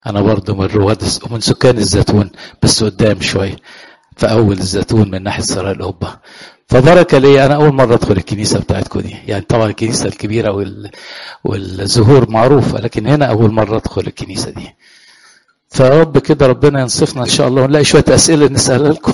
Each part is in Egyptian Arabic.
انا برضو من رواد ومن سكان الزيتون بس قدام شويه في اول الزيتون من ناحيه سراء القبه فبركه لي انا اول مره ادخل الكنيسه بتاعتكم دي يعني طبعا الكنيسه الكبيره وال... والزهور معروفه لكن هنا اول مره ادخل الكنيسه دي فرب كده ربنا ينصفنا ان شاء الله ونلاقي شويه اسئله نسالها لكم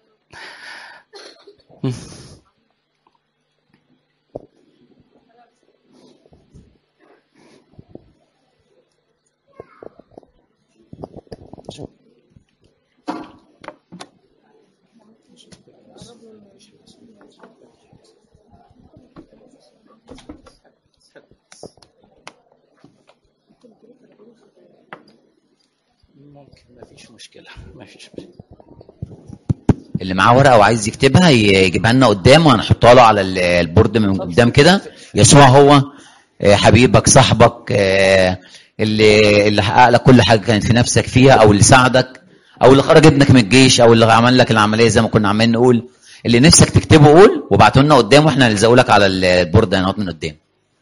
ممكن ما فيش مشكله ما فيش مشكله اللي معاه ورقه وعايز يكتبها يجيبها لنا قدام وهنحطها له على ال- البورد من قدام كده يسوع هو آه، حبيبك صاحبك آه، اللي اللي حقق لك كل حاجه كانت في نفسك فيها او اللي ساعدك او اللي خرج ابنك من الجيش او اللي عمل لك العمليه زي ما كنا عمالين نقول اللي نفسك تكتبه قول وابعته لنا قدام واحنا هنلزقه لك على البورد هنقعد من قدام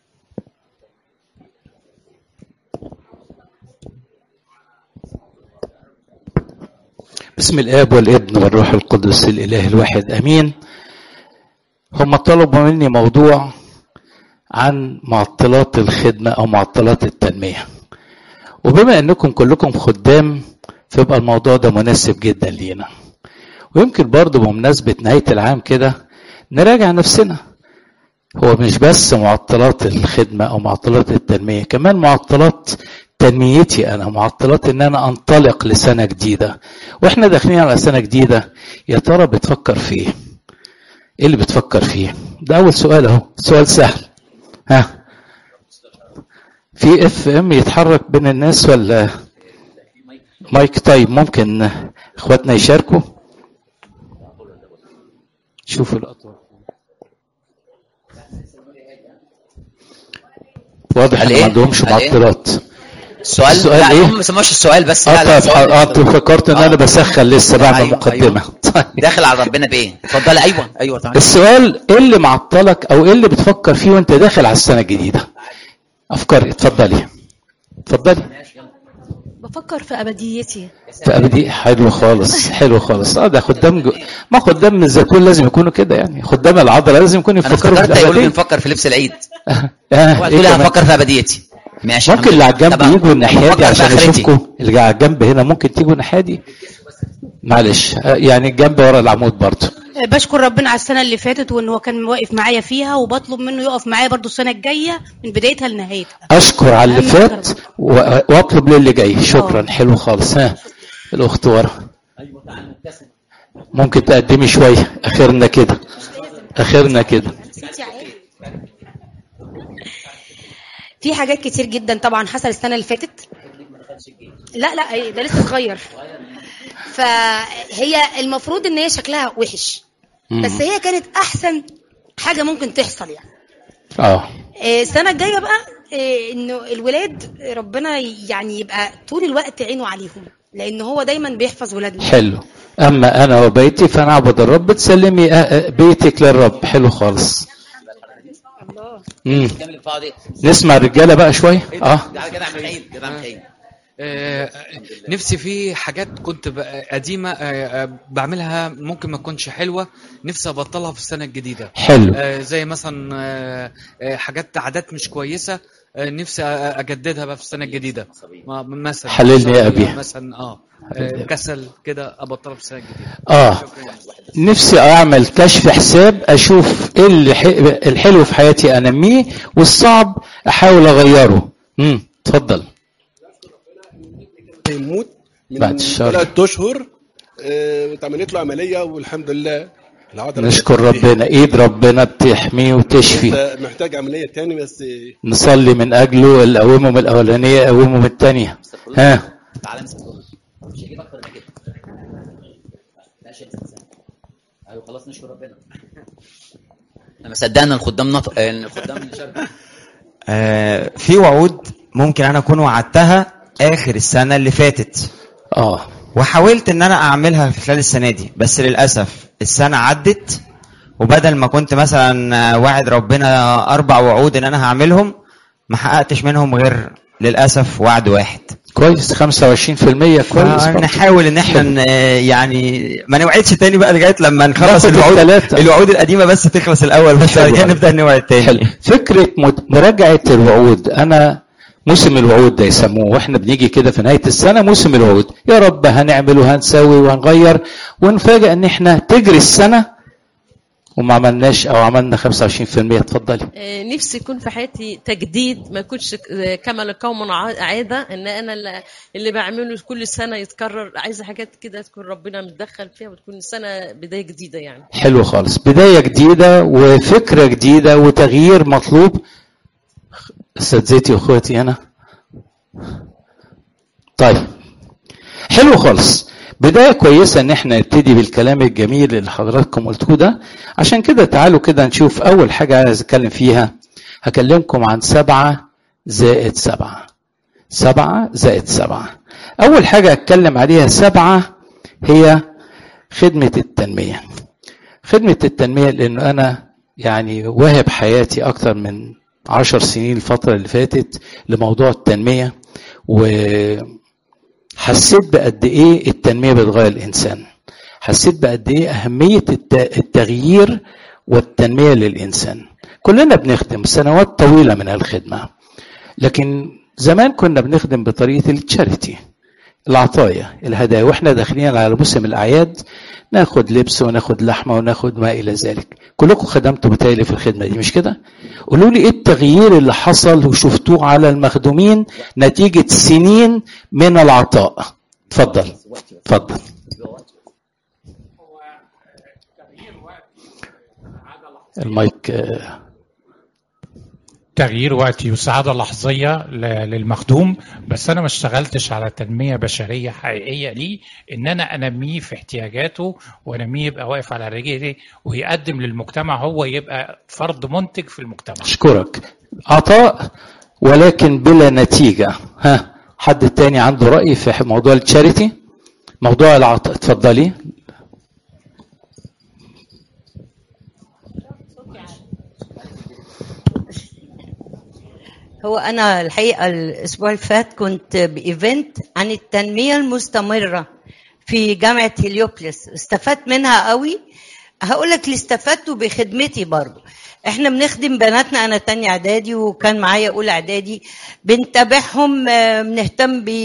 بسم الاب والابن والروح القدس الاله الواحد امين هم طلبوا مني موضوع عن معطلات الخدمه او معطلات التنميه وبما انكم كلكم خدام فيبقى الموضوع ده مناسب جدا لينا ويمكن برضه بمناسبه نهايه العام كده نراجع نفسنا هو مش بس معطلات الخدمه او معطلات التنميه كمان معطلات تنميتي انا معطلات ان انا انطلق لسنه جديده واحنا داخلين على سنه جديده يا ترى بتفكر في ايه ايه اللي بتفكر فيه ده اول سؤال اهو سؤال سهل ها في اف ام يتحرك بين الناس ولا مايك طيب ممكن اخواتنا يشاركوا شوفوا الاطوار واضح قال ان إيه؟ ما عندهمش قال إيه؟ معطلات السؤال السؤال لا إيه؟ هم ما سموش السؤال بس اه لا لا طيب السؤال- اه انت فكرت ان انا آه. بسخن لسه بعمل أيوة، مقدمه طيب داخل على ربنا بايه اتفضل ايوه ايوه تعالى السؤال ايه اللي معطلك او ايه اللي بتفكر فيه وانت داخل على السنه الجديده افكاري اتفضلي اتفضلي بفكر في ابديتي في ابدي حلو خالص حلو خالص اه ده خدام جو... ما خدام من الزيتون لازم يكونوا كده يعني خدام العضله لازم يكونوا انا يفكروا في افتكرت هيقولوا الابديه بنفكر في لبس العيد آه، وهتقول إيه لي كمان؟ هفكر في ابديتي ماشي ممكن اللي على الجنب طب يجوا الناحيه بفكر دي في عشان آخرتي. اشوفكم اللي على الجنب هنا ممكن تيجوا الناحيه دي معلش آه، يعني الجنب ورا العمود برضه بشكر ربنا على السنه اللي فاتت وان هو كان واقف معايا فيها وبطلب منه يقف معايا برضو السنه الجايه من بدايتها لنهايتها اشكر على اللي أهم فات حاجة. و- واطلب للي جاي شكرا آه. حلو خالص ها الاخت ورا ممكن تقدمي شويه اخرنا كده اخرنا كده في حاجات كتير جدا طبعا حصل السنه اللي فاتت لا لا إيه، ده لسه صغير فهي المفروض ان هي شكلها وحش مم. بس هي كانت احسن حاجه ممكن تحصل يعني اه إيه، السنه الجايه بقى إيه، انه الولاد ربنا يعني يبقى طول الوقت عينه عليهم لان هو دايما بيحفظ ولادنا حلو اما انا وبيتي فنعبد الرب تسلمي آه، آه، بيتك للرب حلو خالص مم. نسمع الرجاله بقى شويه اه آه، نفسي في حاجات كنت ب- قديمة آه، آه، بعملها ممكن ما تكونش حلوة نفسي أبطلها في السنة الجديدة حلو آه، زي مثلا آه، آه، حاجات عادات مش كويسة آه، نفسي أ- أجددها بقى في السنة الجديدة ما- مثلا حللني يا أبي. مثلا اه آه، كسل كده أبطلها في السنة الجديدة اه نفسي اعمل كشف حساب اشوف ايه اللي ح- الحلو في حياتي انميه والصعب احاول اغيره امم اتفضل يموت من بعد الشر. ثلاث اشهر آه، اتعملت له عمليه والحمد لله العضله نشكر ربنا ايد ربنا بتحميه وتشفي انت محتاج عمليه تاني بس نصلي من اجله القومه من الاولانيه قومه من الثانيه ها تعالى امسك دول. مش هجيب اكتر من كده ماشي امسك سنة. ايوه خلاص نشكر ربنا انا صدقنا الخدام نط... آه، الخدام شاركوا. آه، في وعود ممكن انا اكون وعدتها اخر السنه اللي فاتت اه وحاولت ان انا اعملها في خلال السنه دي بس للاسف السنه عدت وبدل ما كنت مثلا آه، واعد ربنا اربع وعود ان انا هعملهم ما حققتش منهم غير للاسف وعد واحد كويس 25% كويس برضه. نحاول ان احنا ن- يعني ما نوعدش تاني بقى لغايه لما نخلص ناخد الوعود التلاتة. الوعود القديمه بس تخلص الاول بس حلو بعد كده أوي. نبدا نوعد حلو تاني فكرة مت- مراجعة الوعود أنا موسم الوعود ده يسموه واحنا بنيجي كده في نهاية السنة موسم الوعود يا رب هنعمل وهنسوي وهنغير ونفاجئ ان احنا تجري السنة وما عملناش او عملنا 25% اتفضلي آه، نفسي يكون في حياتي تجديد ما يكونش آه، كما لقوم ع- عاده ان انا اللي- اللي بعمله كل سنه يتكرر عايزه حاجات كده تكون ربنا متدخل فيها وتكون السنه بدايه جديده يعني حلو خالص بداية جديدة وفكرة جديدة وتغيير مطلوب اساتذتي واخواتي هنا طيب حلو خالص بداية كويسة ان احنا نبتدي بالكلام الجميل اللي حضراتكم قلتوه ده عشان كده تعالوا كده نشوف اول حاجة عايز اتكلم فيها هكلمكم عن سبعة زائد سبعة سبعة زائد سبعة اول حاجة اتكلم عليها سبعة هي خدمة التنمية خدمة التنمية لأنه أنا يعني واهب حياتي أكتر من عشر سنين الفترة اللي فاتت لموضوع التنمية وحسيت بقد إيه التنمية بتغير الإنسان حسيت بقد إيه أهمية الت- التغيير والتنمية للإنسان كلنا بنخدم سنوات طويلة من الخدمة لكن زمان كنا بنخدم بطريقة التشاريتي العطايا الهدايا واحنا داخلين على موسم الاعياد ناخد لبس وناخد لحمه وناخد ما الى ذلك كلكم خدمتوا بتالي في الخدمه دي مش كده قولوا لي ايه التغيير اللي حصل وشفتوه على المخدومين نتيجه سنين من العطاء اتفضل اتفضل المايك آه، تغيير وقتي وسعادة لحظية ل- للمخدوم بس أنا ما اشتغلتش على تنمية بشرية حقيقية ليه إن أنا أنميه في احتياجاته وأنميه يبقى واقف على رجليه ويقدم للمجتمع هو يبقى فرد منتج في المجتمع اشكرك عطاء ولكن بلا نتيجه ها حد تاني عنده راي في موضوع التشاريتي موضوع العطاء اتفضلي هو أنا الحقيقة الأسبوع اللي فات كنت بإيفنت عن التنمية المستمرة في جامعة هليوبلس استفدت منها قوي هقول لك اللي استفدته بخدمتي برضو احنا بنخدم بناتنا انا تانية اعدادي وكان معايا اولى اعدادي بنتابعهم آه، بنهتم ب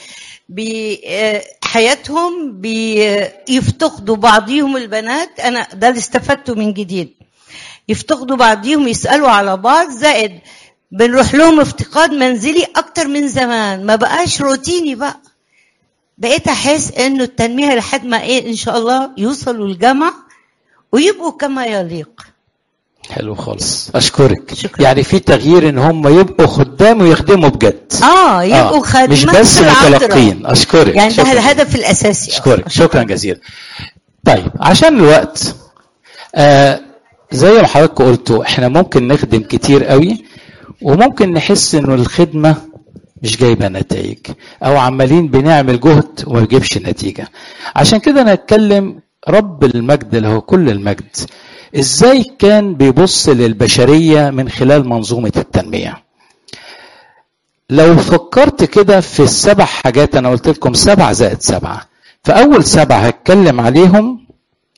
بحياتهم بيفتقدوا بعضيهم البنات انا ده اللي استفدته من جديد يفتقدوا بعضيهم يسالوا على بعض زائد بنروح لهم افتقاد منزلي اكتر من زمان ما بقاش روتيني بقى بقيت احس انه التنميه لحد ما ايه ان شاء الله يوصلوا الجامعه ويبقوا كما يليق حلو خالص اشكرك شكرا. يعني في تغيير ان هم يبقوا خدام ويخدموا بجد اه يبقوا خادمات مش بس في العذراء. متلقين اشكرك يعني ده شكراً. الهدف الاساسي اشكرك شكرا جزيلا طيب عشان الوقت آه زي ما حضرتك قلتوا احنا ممكن نخدم كتير قوي وممكن نحس انه الخدمه مش جايبه نتائج او عمالين بنعمل جهد وما بيجيبش نتيجه عشان كده انا اتكلم رب المجد اللي هو كل المجد ازاي كان بيبص للبشريه من خلال منظومه التنميه لو فكرت كده في السبع حاجات انا قلت لكم سبع زائد سبعه فاول سبعه هتكلم عليهم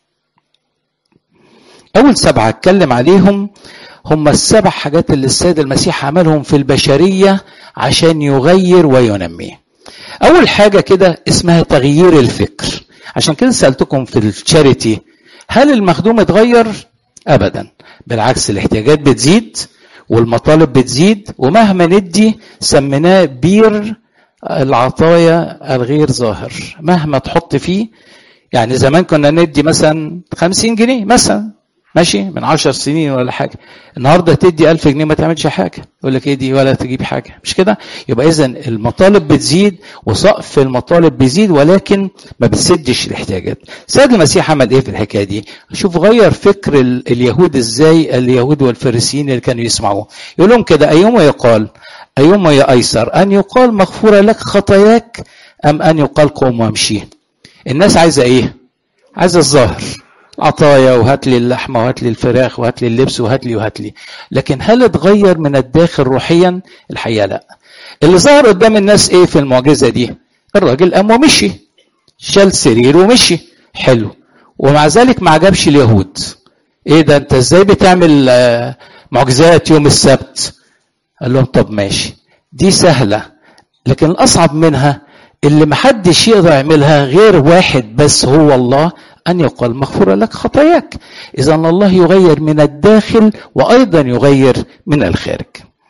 اول سبعه هتكلم عليهم هم السبع حاجات اللي السيد المسيح عملهم في البشريه عشان يغير وينمي اول حاجه كده اسمها تغيير الفكر عشان كده سالتكم في التشاريتي هل المخدوم اتغير ابدا بالعكس الاحتياجات بتزيد والمطالب بتزيد ومهما ندي سميناه بير العطايا الغير ظاهر مهما تحط فيه يعني زمان كنا ندي مثلا 50 جنيه مثلا ماشي من 10 سنين ولا حاجه النهارده تدي 1000 جنيه ما تعملش حاجه يقول لك ايه دي ولا تجيب حاجه مش كده يبقى اذا المطالب بتزيد وسقف المطالب بيزيد ولكن ما بتسدش الاحتياجات سيد المسيح عمل ايه في الحكايه دي شوف غير فكر ال- اليهود ازاي اليهود والفريسيين اللي كانوا يسمعوه يقول لهم كده ايما يقال ايما يا ايسر ان يقال مغفوره لك خطاياك ام ان يقال قوم وامشي الناس عايزه ايه عايزه الظاهر عطايا وهات لي اللحمه وهات لي الفراخ وهات لي اللبس وهات لي وهات لي لكن هل اتغير من الداخل روحيا الحقيقه لا اللي ظهر قدام الناس ايه في المعجزه دي الراجل قام ومشي شال سرير ومشي حلو ومع ذلك ما عجبش اليهود ايه ده انت ازاي بتعمل آه، معجزات يوم السبت قال لهم طب ماشي دي سهله لكن الاصعب منها اللي محدش يقدر يعملها غير واحد بس هو الله ان يقال مغفوره لك خطاياك اذا الله يغير من الداخل وايضا يغير من الخارج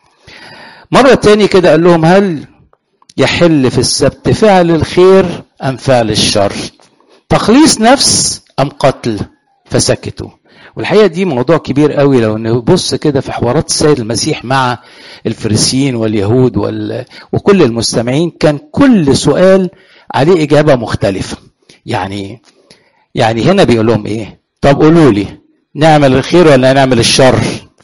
مره تاني كده قال لهم هل يحل في السبت فعل الخير ام فعل الشر تخليص نفس ام قتل فسكتوا والحقيقه دي موضوع كبير قوي لو نبص كده في حوارات السيد المسيح مع الفريسيين واليهود وال... وكل المستمعين كان كل سؤال عليه اجابه مختلفه يعني يعني هنا بيقول لهم ايه طب قولوا لي نعمل الخير ولا نعمل الشر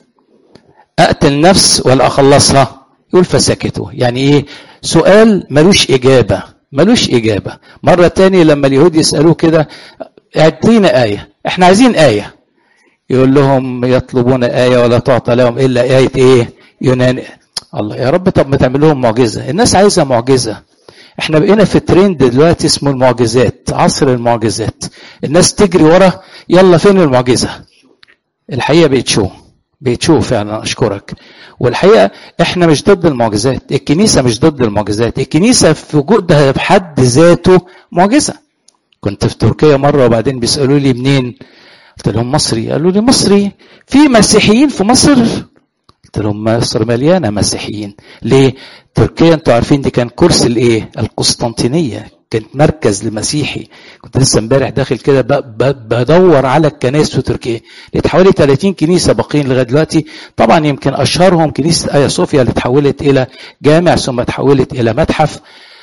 اقتل نفس ولا اخلصها يقول فسكتوا يعني ايه سؤال ملوش اجابه ملوش اجابه مره تاني لما اليهود يسالوه كده اعطينا ايه احنا عايزين ايه يقول لهم يطلبون آية ولا تعطى لهم إلا آية إيه؟ يونان الله يا رب طب ما تعمل لهم معجزة الناس عايزة معجزة احنا بقينا في ترند دلوقتي اسمه المعجزات عصر المعجزات الناس تجري ورا يلا فين المعجزة الحقيقة بقت شو بقت شو فعلا أشكرك والحقيقة احنا مش ضد المعجزات الكنيسة مش ضد المعجزات الكنيسة في وجودها بحد ذاته معجزة كنت في تركيا مرة وبعدين بيسألوا لي منين قلت لهم مصري قالوا لي مصري في مسيحيين في مصر قلت لهم مصر مليانه مسيحيين ليه تركيا انتوا عارفين دي كان كرسي الايه القسطنطينيه كانت مركز لمسيحي كنت لسه امبارح داخل كده بدور على الكنائس في تركيا لقيت حوالي 30 كنيسه باقيين لغايه دلوقتي طبعا يمكن اشهرهم كنيسه ايا صوفيا اللي اتحولت الى جامع ثم اتحولت الى متحف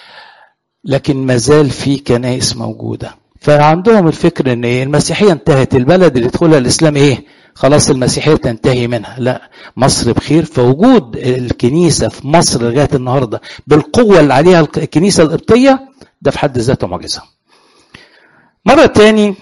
لكن ما زال في كنائس موجوده فعندهم الفكر ان ايه المسيحيه انتهت البلد اللي يدخلها الاسلام ايه خلاص المسيحيه تنتهي منها لا مصر بخير فوجود الكنيسه في مصر لغايه النهارده بالقوه اللي عليها الكنيسه القبطيه ده في حد ذاته معجزه مره تاني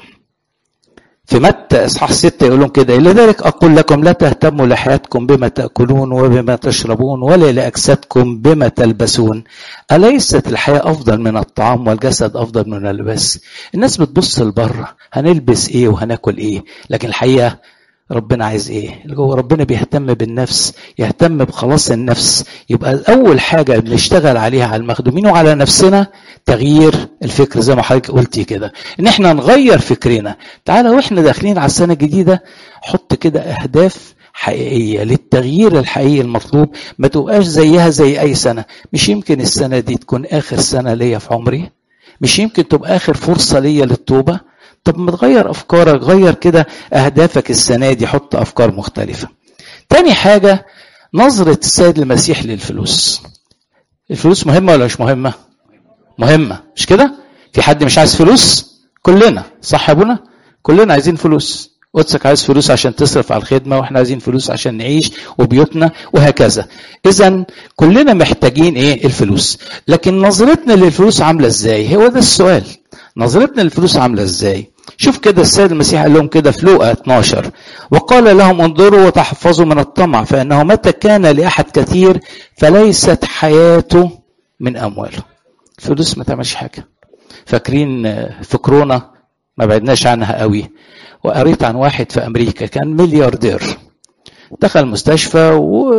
في متى اصحاح ستة يقول لهم كده لذلك اقول لكم لا تهتموا لحياتكم بما تاكلون وبما تشربون ولا لاجسادكم بما تلبسون اليست الحياه افضل من الطعام والجسد افضل من اللباس الناس بتبص لبره هنلبس ايه وهناكل ايه لكن الحقيقه ربنا عايز ايه اللي جوه ربنا بيهتم بالنفس يهتم بخلاص النفس يبقى اول حاجه بنشتغل عليها على المخدومين وعلى نفسنا تغيير الفكر زي ما حضرتك قلتي كده ان احنا نغير فكرنا تعالى واحنا داخلين على السنه الجديده حط كده اهداف حقيقيه للتغيير الحقيقي المطلوب ما تبقاش زيها زي اي سنه مش يمكن السنه دي تكون اخر سنه ليا في عمري مش يمكن تبقى اخر فرصه ليا للتوبه طب ما تغير افكارك غير كده اهدافك السنه دي حط افكار مختلفه تاني حاجه نظره السيد المسيح للفلوس الفلوس مهمه ولا مش مهمه مهمه مش كده في حد مش عايز فلوس كلنا صح يا ابونا كلنا عايزين فلوس قدسك عايز فلوس عشان تصرف على الخدمه واحنا عايزين فلوس عشان نعيش وبيوتنا وهكذا اذا كلنا محتاجين ايه الفلوس لكن نظرتنا للفلوس عامله ازاي هو ده السؤال نظرتنا للفلوس عامله ازاي شوف كده السيد المسيح قال لهم كده في لوقا 12 وقال لهم انظروا وتحفظوا من الطمع فانه متى كان لاحد كثير فليست حياته من امواله الفلوس ما تعملش حاجه فاكرين في كورونا ما بعدناش عنها قوي وقريت عن واحد في امريكا كان ملياردير دخل المستشفى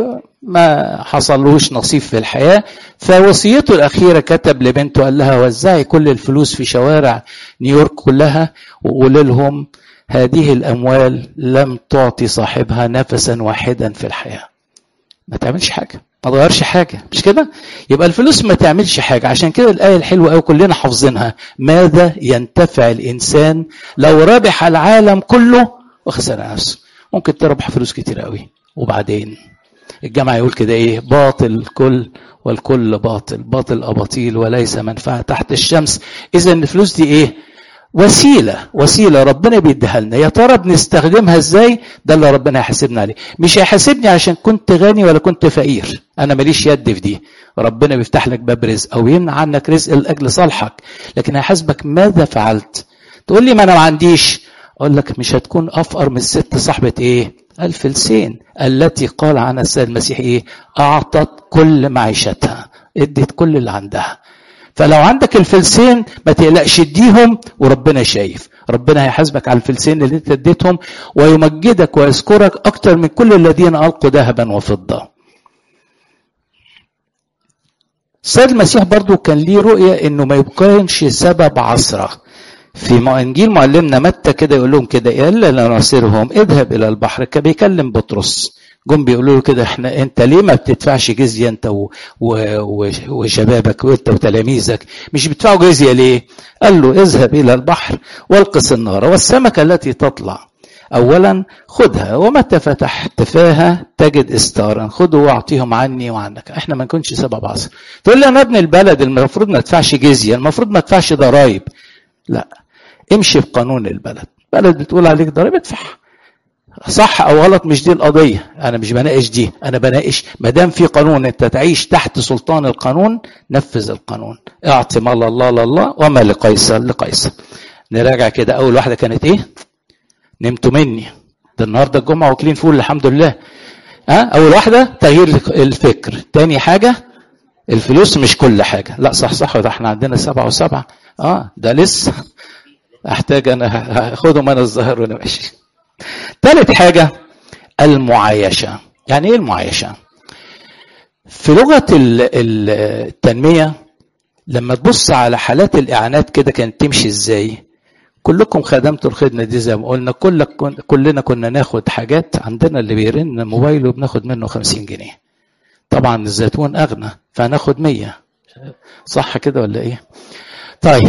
وما حصلوش نصيب في الحياة فوصيته الأخيرة كتب لبنته قال لها وزعي كل الفلوس في شوارع نيويورك كلها وقول لهم هذه الأموال لم تعطي صاحبها نفسا واحدا في الحياة ما تعملش حاجة ما تغيرش حاجة مش كده يبقى الفلوس ما تعملش حاجة عشان كده الآية الحلوة أوي كلنا حافظينها ماذا ينتفع الإنسان لو ربح العالم كله وخسر نفسه ممكن تربح فلوس كتير قوي وبعدين الجامعة يقول كده ايه باطل الكل والكل باطل باطل أباطيل وليس منفعة تحت الشمس إذا الفلوس دي ايه وسيلة وسيلة ربنا بيديها لنا يا ترى بنستخدمها ازاي ده اللي ربنا هيحاسبنا عليه مش هيحاسبني عشان كنت غني ولا كنت فقير انا ماليش يد في دي ربنا بيفتح لك باب رزق او يمنع عنك رزق لاجل صالحك لكن هيحاسبك ماذا فعلت تقول لي ما انا ما عنديش اقول لك مش هتكون افقر من الست صاحبه ايه الفلسين التي قال عنها السيد المسيح ايه اعطت كل معيشتها ادت كل اللي عندها فلو عندك الفلسين ما تقلقش اديهم وربنا شايف ربنا هيحاسبك على الفلسين اللي انت اديتهم ويمجدك ويذكرك اكتر من كل الذين القوا ذهبا وفضه السيد المسيح برضو كان ليه رؤية انه ما يبقاش سبب عصرة في انجيل معلمنا متى كده يقول لهم كده الا لنصيرهم اذهب الى البحر كان بيكلم بطرس جم بيقولوا له كده احنا انت ليه ما بتدفعش جزيه انت و... و... و... وشبابك وانت وتلاميذك مش بتدفعوا جزيه ليه؟ قال له اذهب الى البحر والقص النار والسمكه التي تطلع اولا خذها ومتى فتحت فاها تجد استارا خذوا واعطيهم عني وعنك احنا ما نكونش سبب عصر تقول لي انا ابن البلد المفروض ما ادفعش جزيه المفروض ما ادفعش ضرائب لا امشي بقانون البلد البلد بتقول عليك ضرائب ادفعها صح او غلط مش دي القضيه انا مش بناقش دي انا بناقش ما دام في قانون انت تعيش تحت سلطان القانون نفذ القانون اعطي ما الله لله وما لقيصر لقيصر نراجع كده اول واحده كانت ايه نمتوا مني ده النهارده الجمعه واكلين فول الحمد لله ها اول واحده تغيير الفكر تاني حاجه الفلوس مش كل حاجه لا صح صح ده احنا عندنا سبعه وسبعه اه ده لسه احتاج انا هاخدهم انا الظاهر وانا ماشي ثالث حاجة المعايشة يعني ايه المعايشة في لغة التنمية لما تبص على حالات الإعانات كده كانت تمشي ازاي كلكم خدمتوا الخدمة دي زي ما قلنا كل كلنا كنا ناخد حاجات عندنا اللي بيرن موبايله بناخد منه 50 جنيه طبعا الزيتون أغنى فهناخد 100 صح كده ولا ايه طيب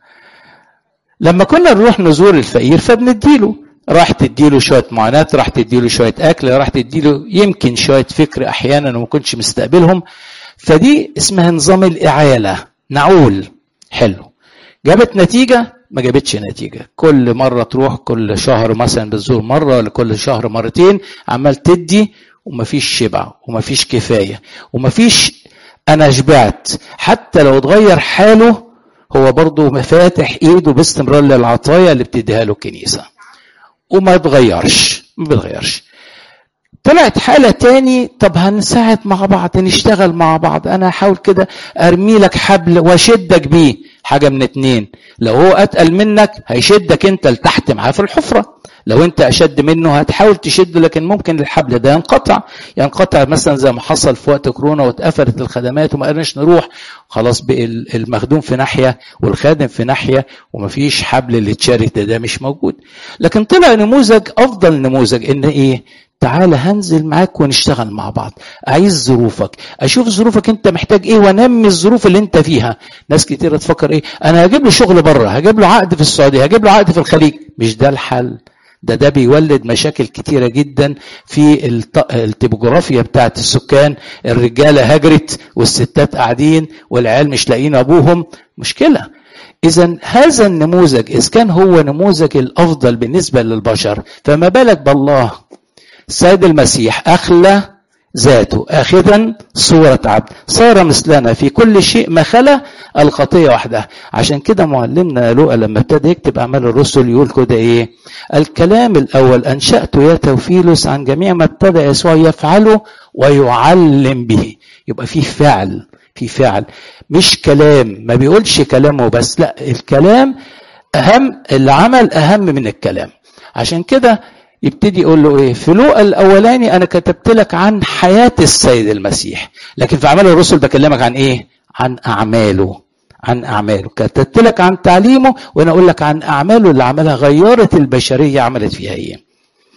لما كنا نروح نزور الفقير فبنديله راح تديله شويه معاناه راح تديله شويه اكل راح تديله يمكن شويه فكر احيانا وما كنتش مستقبلهم فدي اسمها نظام الاعاله نعول حلو جابت نتيجه ما جابتش نتيجه كل مره تروح كل شهر مثلا بتزور مره ولا كل شهر مرتين عمال تدي ومفيش شبع ومفيش كفايه ومفيش انا شبعت حتى لو اتغير حاله هو برضه فاتح ايده باستمرار للعطايا اللي بتديها له الكنيسه وما يتغيرش ما بيتغيرش طلعت حالة تاني طب هنساعد مع بعض نشتغل مع بعض انا هحاول كده ارمي لك حبل واشدك بيه حاجة من اتنين لو هو اتقل منك هيشدك انت لتحت معاه في الحفرة لو انت اشد منه هتحاول تشده لكن ممكن الحبل ده ينقطع ينقطع مثلا زي ما حصل في وقت كورونا واتقفلت الخدمات وما قدرناش نروح خلاص بقى المخدوم في ناحيه والخادم في ناحيه ومفيش حبل للتشاريتي ده مش موجود لكن طلع نموذج افضل نموذج ان ايه تعالى هنزل معاك ونشتغل مع بعض اعيز ظروفك اشوف ظروفك انت محتاج ايه وانمي الظروف اللي انت فيها ناس كتير تفكر ايه انا هجيب له شغل بره هجيب له عقد في السعوديه هجيب له عقد في الخليج مش ده الحل ده ده بيولد مشاكل كتيره جدا في التبوجرافيا بتاعت السكان الرجاله هجرت والستات قاعدين والعيال مش لاقيين ابوهم مشكله اذا هذا النموذج اذا كان هو نموذج الافضل بالنسبه للبشر فما بالك بالله السيد المسيح اخلى ذاته اخذا صورة عبد صار مثلنا في كل شيء ما خلا الخطية وحدها عشان كده معلمنا لوقا لما ابتدى يكتب اعمال الرسل يقول كده ايه الكلام الاول انشأت يا توفيلوس عن جميع ما ابتدى يسوع يفعله ويعلم به يبقى فيه فعل في فعل مش كلام ما بيقولش كلامه بس لا الكلام اهم العمل اهم من الكلام عشان كده يبتدي يقول له ايه في لوقا الاولاني انا كتبت لك عن حياه السيد المسيح لكن في اعمال الرسل بكلمك عن ايه عن اعماله عن اعماله كتبت لك عن تعليمه وانا اقول لك عن اعماله اللي عملها غيرت البشريه عملت فيها ايه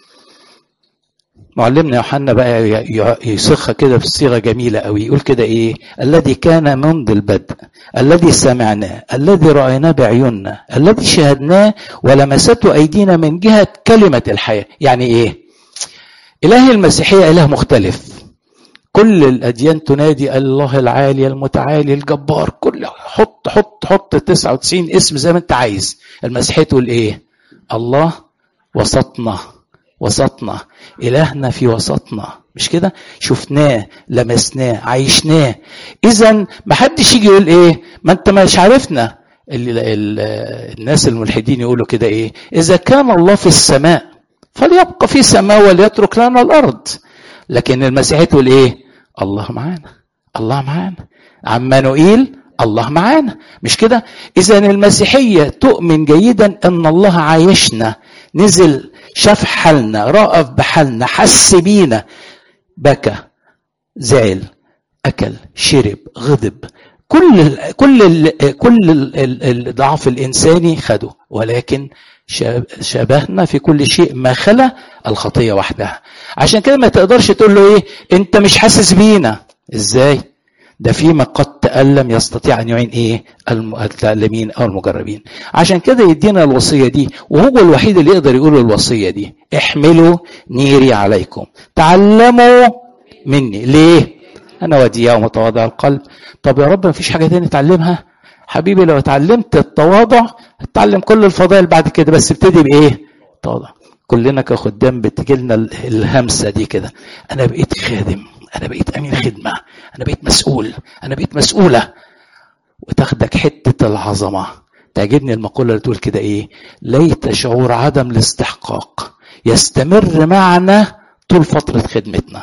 معلمنا يوحنا بقى يصخها كده بصيغه جميله قوي يقول كده ايه الذي كان منذ البدء الذي سمعناه الذي رايناه بعيوننا الذي شاهدناه ولمسته ايدينا من جهه كلمه الحياه يعني ايه اله المسيحيه اله مختلف كل الاديان تنادي الله العالي المتعالي الجبار كل حط حط حط 99 اسم زي ما انت عايز المسيحيه تقول ايه الله وسطنا وسطنا إلهنا في وسطنا مش كده شفناه لمسناه عايشناه إذا ما حدش يجي يقول إيه ما أنت مش عارفنا ال ال الناس الملحدين يقولوا كده ايه اذا كان الله في السماء فليبقى في سماء وليترك لنا الارض لكن المسيحيه تقول ايه الله معانا الله معانا عمانوئيل الله معانا مش كده اذا المسيحيه تؤمن جيدا ان الله عايشنا نزل شاف حالنا رأف بحالنا حس بينا بكى زعل اكل شرب غضب كل ال كل ال كل ال الضعف الانساني خده ولكن شبهنا في كل شيء ما خلا الخطيه وحدها عشان كده ما تقدرش تقول له ايه انت مش حاسس بينا ازاي ده فيما قد تألم يستطيع أن يعين إيه المتألمين أو المجربين عشان كده يدينا الوصية دي وهو الوحيد اللي يقدر يقول الوصية دي احملوا نيري عليكم تعلموا مني ليه أنا وديع ومتواضع القلب طب يا رب مفيش حاجة تاني تعلمها حبيبي لو اتعلمت التواضع هتتعلم كل الفضائل بعد كده بس ابتدي بإيه تواضع كلنا كخدام بتجيلنا الهمسة دي كده أنا بقيت خادم أنا بقيت أمين خدمة أنا بقيت مسؤول أنا بقيت مسؤولة وتاخدك حتة العظمة تعجبني المقولة اللي تقول كده إيه ليت شعور عدم الاستحقاق يستمر معنا طول فترة خدمتنا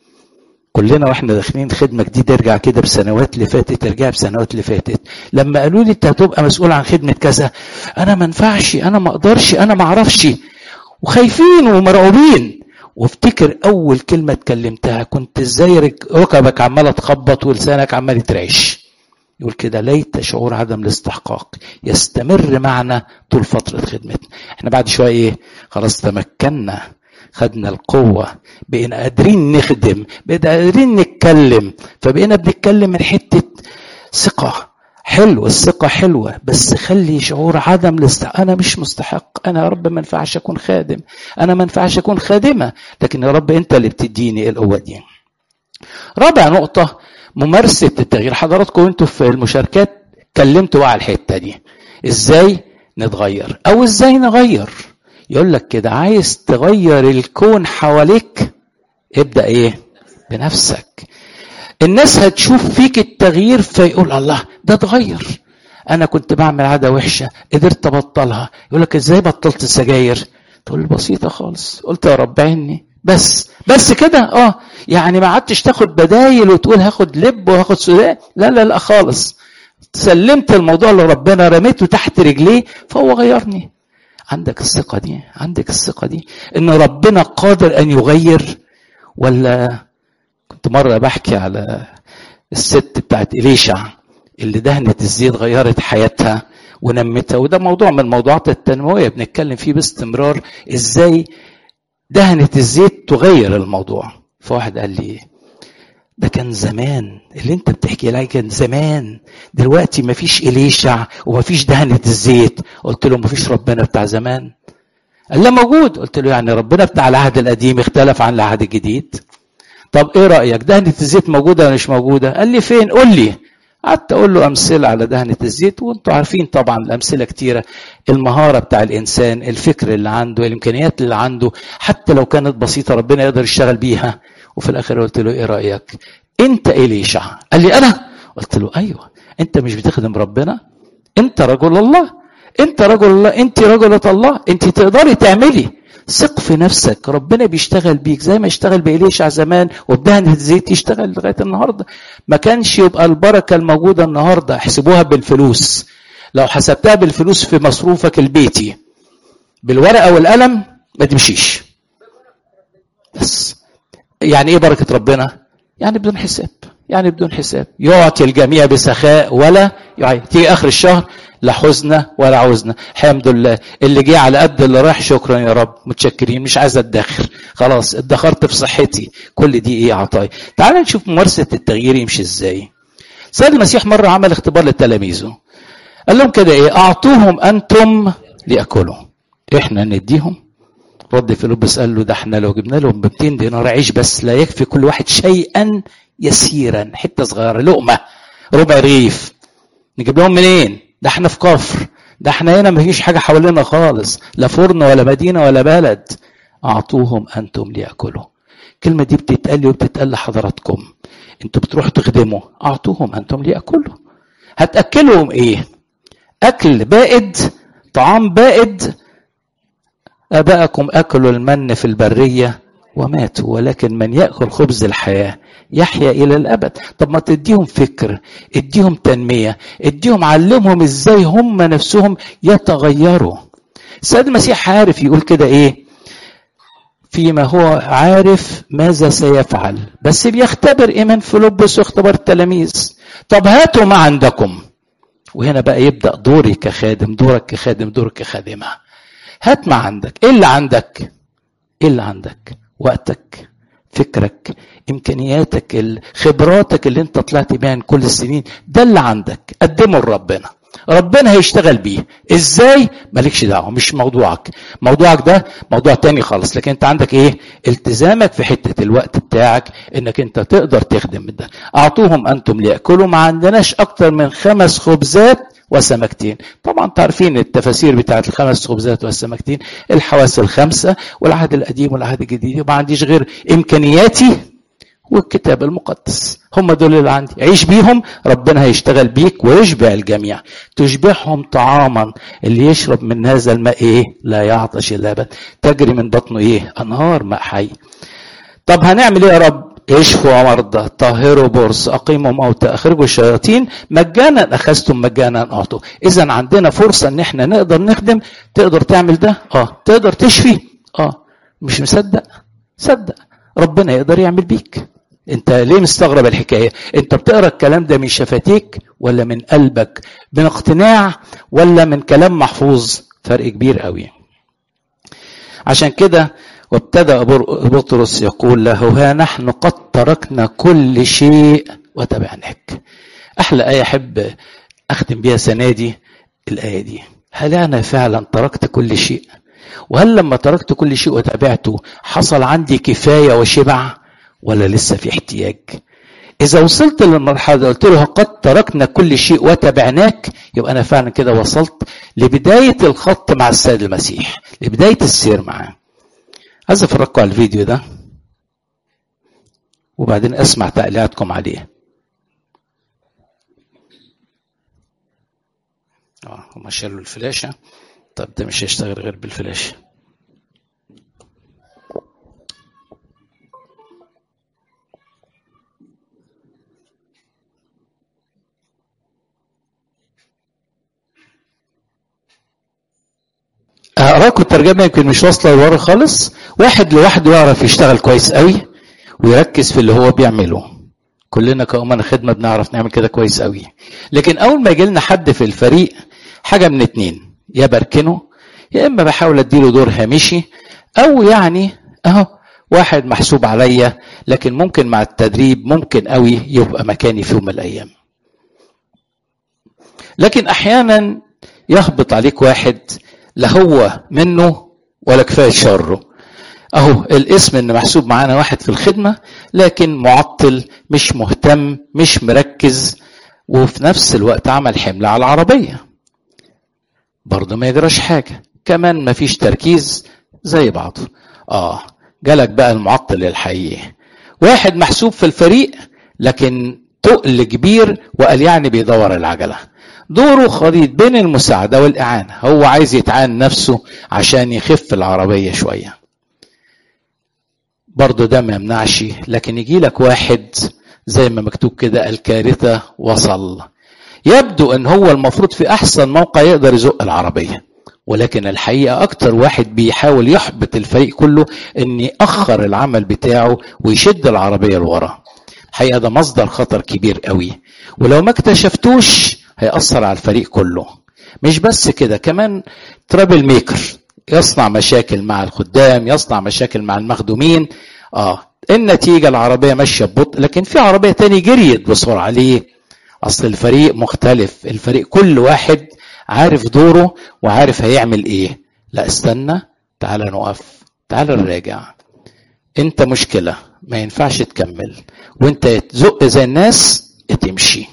كلنا واحنا داخلين خدمه جديده ارجع كده بسنوات اللي فاتت ارجع بسنوات اللي فاتت لما قالوا لي انت هتبقى مسؤول عن خدمه كذا انا ما ينفعش انا ما اقدرش انا ما اعرفش وخايفين ومرعوبين وافتكر اول كلمه اتكلمتها كنت ازاي ركبك عماله تخبط ولسانك عمال يترعش يقول كده ليت شعور عدم الاستحقاق يستمر معنا طول فتره خدمتنا احنا بعد شويه ايه خلاص تمكنا خدنا القوة بقينا قادرين نخدم بقينا قادرين نتكلم فبقينا بنتكلم من حتة ثقة حلو الثقة حلوة بس خلي شعور عدم الاستحقاق أنا مش مستحق أنا يا رب ما ينفعش أكون خادم أنا ما ينفعش أكون خادمة لكن يا رب أنت اللي بتديني القوة دي رابع نقطة ممارسة التغيير حضراتكم أنتوا في المشاركات اتكلمتوا على الحتة دي إزاي نتغير أو إزاي نغير يقول لك كده عايز تغير الكون حواليك ابدا ايه بنفسك الناس هتشوف فيك التغيير فيقول الله ده اتغير انا كنت بعمل عاده وحشه قدرت ابطلها يقول لك ازاي بطلت السجاير تقول بسيطه خالص قلت يا رب عيني بس بس كده اه يعني ما عدتش تاخد بدايل وتقول هاخد لب وهاخد سوداء لا لا لا خالص سلمت الموضوع لربنا رميته تحت رجليه فهو غيرني عندك الثقة دي عندك الثقة دي إن ربنا قادر أن يغير ولا كنت مرة بحكي على الست بتاعت إليشع اللي دهنت الزيت غيرت حياتها ونمتها وده موضوع من الموضوعات التنموية بنتكلم فيه باستمرار إزاي دهنت الزيت تغير الموضوع فواحد قال لي ده كان زمان اللي انت بتحكي عليه كان زمان دلوقتي مفيش إليشع ومفيش دهنة الزيت قلت له مفيش ربنا بتاع زمان قال لا موجود قلت له يعني ربنا بتاع العهد القديم اختلف عن العهد الجديد طب ايه رأيك دهنة الزيت موجودة ولا مش موجودة قال لي فين قول لي قعدت اقول له امثله على دهنه الزيت وانتم عارفين طبعا الامثله كتيره المهاره بتاع الانسان الفكر اللي عنده الامكانيات اللي عنده حتى لو كانت بسيطه ربنا يقدر يشتغل بيها وفي الاخر قلت له ايه رايك انت اليشع قال لي انا قلت له ايوه انت مش بتخدم ربنا انت رجل الله انت رجل الله انت رجلة الله انت تقدري تعملي ثق في نفسك ربنا بيشتغل بيك زي ما اشتغل بإليشع زمان وبدهنة الزيت يشتغل لغاية النهاردة ما كانش يبقى البركة الموجودة النهاردة احسبوها بالفلوس لو حسبتها بالفلوس في مصروفك البيتي بالورقة والقلم ما تمشيش بس يعني ايه بركة ربنا يعني بدون حساب يعني بدون حساب يعطي الجميع بسخاء ولا يعني تيجي اخر الشهر لا حزن ولا عوزنا الحمد لله اللي جه على قد اللي راح شكرا يا رب متشكرين مش عايز ادخر خلاص ادخرت في صحتي كل دي ايه عطايا تعال نشوف ممارسه التغيير يمشي ازاي سيد المسيح مره عمل اختبار لتلاميذه قال لهم كده ايه اعطوهم انتم لياكلوا احنا نديهم رد فيلبس قال له ده احنا لو جبنا لهم ب 200 دينار عيش بس لا يكفي كل واحد شيئا يسيرا حته صغيره لقمه ربع رغيف نجيب لهم منين؟ ده احنا في كفر ده احنا هنا مفيش حاجه حوالينا خالص لا فرن ولا مدينه ولا بلد اعطوهم انتم لياكلوا الكلمه دي بتتقال لي وبتتقال لحضراتكم انتوا بتروحوا تخدموا اعطوهم انتم لياكلوا هتاكلهم ايه اكل بائد طعام بائد اباءكم اكلوا المن في البريه وماتوا ولكن من ياكل خبز الحياه يحيا الى الابد طب ما تديهم فكر اديهم تنميه اديهم علمهم ازاي هم نفسهم يتغيروا السيد المسيح عارف يقول كده ايه فيما هو عارف ماذا سيفعل بس بيختبر ايمان فيلبس واختبر التلاميذ طب هاتوا ما عندكم وهنا بقى يبدا دوري كخادم دورك كخادم دورك كخادمه هات ما عندك ايه اللي عندك ايه اللي عندك وقتك فكرك امكانياتك خبراتك اللي انت طلعت بيها من كل السنين ده اللي عندك قدمه لربنا ربنا هيشتغل بيه ازاي مالكش دعوه مش موضوعك موضوعك ده موضوع تاني خالص لكن انت عندك ايه التزامك في حته الوقت بتاعك انك انت تقدر تخدم ده اعطوهم انتم لياكلوا ما عندناش اكتر من خمس خبزات وسمكتين طبعا تعرفين التفاسير بتاعت الخمس خبزات والسمكتين الحواس الخمسة والعهد القديم والعهد الجديد وما عنديش غير إمكانياتي والكتاب المقدس هم دول اللي عندي عيش بيهم ربنا هيشتغل بيك ويشبع الجميع تشبعهم طعاما اللي يشرب من هذا الماء ايه لا يعطش الا ابد تجري من بطنه ايه انهار ماء حي طب هنعمل ايه يا رب اشفوا مرضى طهروا برص اقيموا موتى اخرجوا الشياطين مجانا اخذتم مجانا اعطوا اذا عندنا فرصه ان احنا نقدر نخدم تقدر تعمل ده اه تقدر تشفي اه مش مصدق صدق ربنا يقدر يعمل بيك انت ليه مستغرب الحكايه انت بتقرا الكلام ده من شفتيك ولا من قلبك من اقتناع ولا من كلام محفوظ فرق كبير قوي عشان كده وابتدا بطرس يقول له ها نحن قد تركنا كل شيء وتبعناك احلى ايه احب اختم بيها سنه دي الايه دي هل انا فعلا تركت كل شيء وهل لما تركت كل شيء وتابعته حصل عندي كفايه وشبع ولا لسه في احتياج اذا وصلت للمرحله دي قلت له قد تركنا كل شيء وتبعناك يبقى انا فعلا كده وصلت لبدايه الخط مع السيد المسيح لبدايه السير معاه عايز افرجكم على الفيديو ده وبعدين اسمع تعليقاتكم عليه اه هما شالوا الفلاشه طب ده مش هيشتغل غير بالفلاشه هقراكم الترجمه يمكن مش واصله لورا خالص واحد لوحده يعرف يشتغل كويس قوي ويركز في اللي هو بيعمله كلنا كأمنا خدمه بنعرف نعمل كده كويس قوي لكن اول ما يجي لنا حد في الفريق حاجه من اتنين يا بركنه يا اما بحاول اديله دور هامشي او يعني اهو واحد محسوب عليا لكن ممكن مع التدريب ممكن قوي يبقى مكاني في يوم من الايام لكن احيانا يهبط عليك واحد لا هو منه ولا كفايه شره اهو الاسم ان محسوب معانا واحد في الخدمه لكن معطل مش مهتم مش مركز وفي نفس الوقت عمل حمل على العربيه برضه ما يجراش حاجه كمان ما فيش تركيز زي بعضه اه جالك بقى المعطل الحقيقي واحد محسوب في الفريق لكن تقل كبير وقال يعني بيدور العجله دوره خليط بين المساعدة والإعانة هو عايز يتعان نفسه عشان يخف العربية شوية برضه ده ما يمنعش لكن يجي لك واحد زي ما مكتوب كده الكارثة وصل يبدو ان هو المفروض في احسن موقع يقدر يزق العربية ولكن الحقيقة اكتر واحد بيحاول يحبط الفريق كله ان يأخر العمل بتاعه ويشد العربية لورا الحقيقة ده مصدر خطر كبير قوي ولو ما اكتشفتوش هيأثر على الفريق كله مش بس كده كمان ترابل ميكر يصنع مشاكل مع الخدام يصنع مشاكل مع المخدومين اه النتيجة العربية ماشية ببطء لكن في عربية تاني جريت بسرعة ليه أصل الفريق مختلف الفريق كل واحد عارف دوره وعارف هيعمل ايه لا استنى تعال نقف تعال نراجع انت مشكلة ما ينفعش تكمل وانت تزق زي الناس تمشي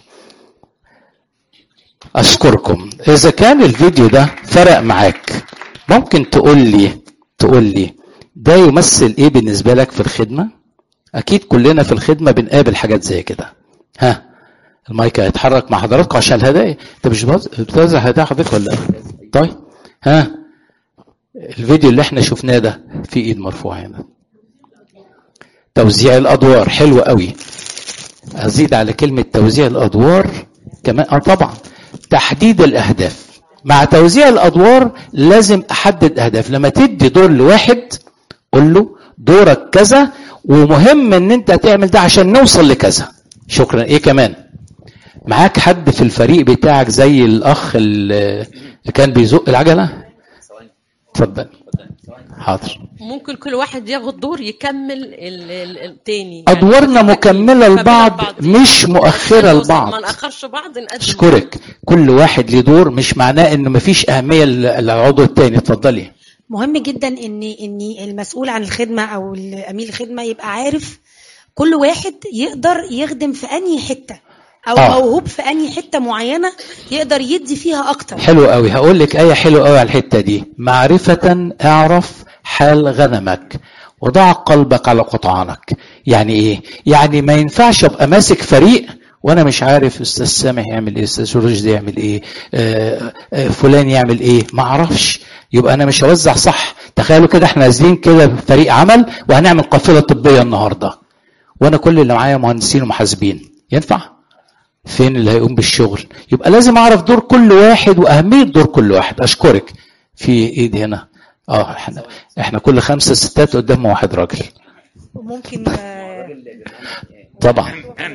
اشكركم اذا كان الفيديو ده فرق معاك ممكن تقول لي تقول لي ده يمثل ايه بالنسبه لك في الخدمه اكيد كلنا في الخدمه بنقابل حاجات زي كده ها المايك هيتحرك مع حضراتكم عشان الهدايا انت مش بتوزع بتوزع هدايا حضرتك ولا لا؟ طيب ها الفيديو اللي احنا شفناه ده في ايد مرفوعه هنا توزيع الادوار حلو قوي ازيد على كلمه توزيع الادوار كمان اه طبعا تحديد الاهداف مع توزيع الادوار لازم احدد اهداف لما تدي دور لواحد قول له دورك كذا ومهم ان انت تعمل ده عشان نوصل لكذا شكرا ايه كمان معاك حد في الفريق بتاعك زي الاخ اللي اللي كان بيزق العجله اتفضل حاضر ممكن كل واحد ياخد دور يكمل ال- ال- التاني ادوارنا مكمله لبعض مش مؤخره ما لبعض ناخرش بعض نقدم اشكرك كل واحد ليه دور مش معناه انه مفيش اهميه لل- للعضو التاني اتفضلي مهم جدا ان ان المسؤول عن الخدمه او امين الخدمه يبقى عارف كل واحد يقدر يخدم في انهي حته او آه. موهوب في انهي حته معينه يقدر يدي فيها اكتر حلو قوي هقول لك ايه حلوه قوي على الحته دي معرفه اعرف حال غنمك وضع قلبك على قطعانك يعني ايه يعني ما ينفعش ابقى ماسك فريق وانا مش عارف استاذ سامح يعمل ايه استاذ رشدي يعمل ايه آه آه فلان يعمل ايه ما اعرفش يبقى انا مش هوزع صح تخيلوا كده احنا نازلين كده فريق عمل وهنعمل قافله طبيه النهارده وانا كل اللي معايا مهندسين ومحاسبين ينفع فين اللي هيقوم بالشغل يبقى لازم اعرف دور كل واحد واهميه دور كل واحد اشكرك في ايد هنا اه احنا احنا كل خمسه ستات قدام واحد راجل وممكن آه، طبعا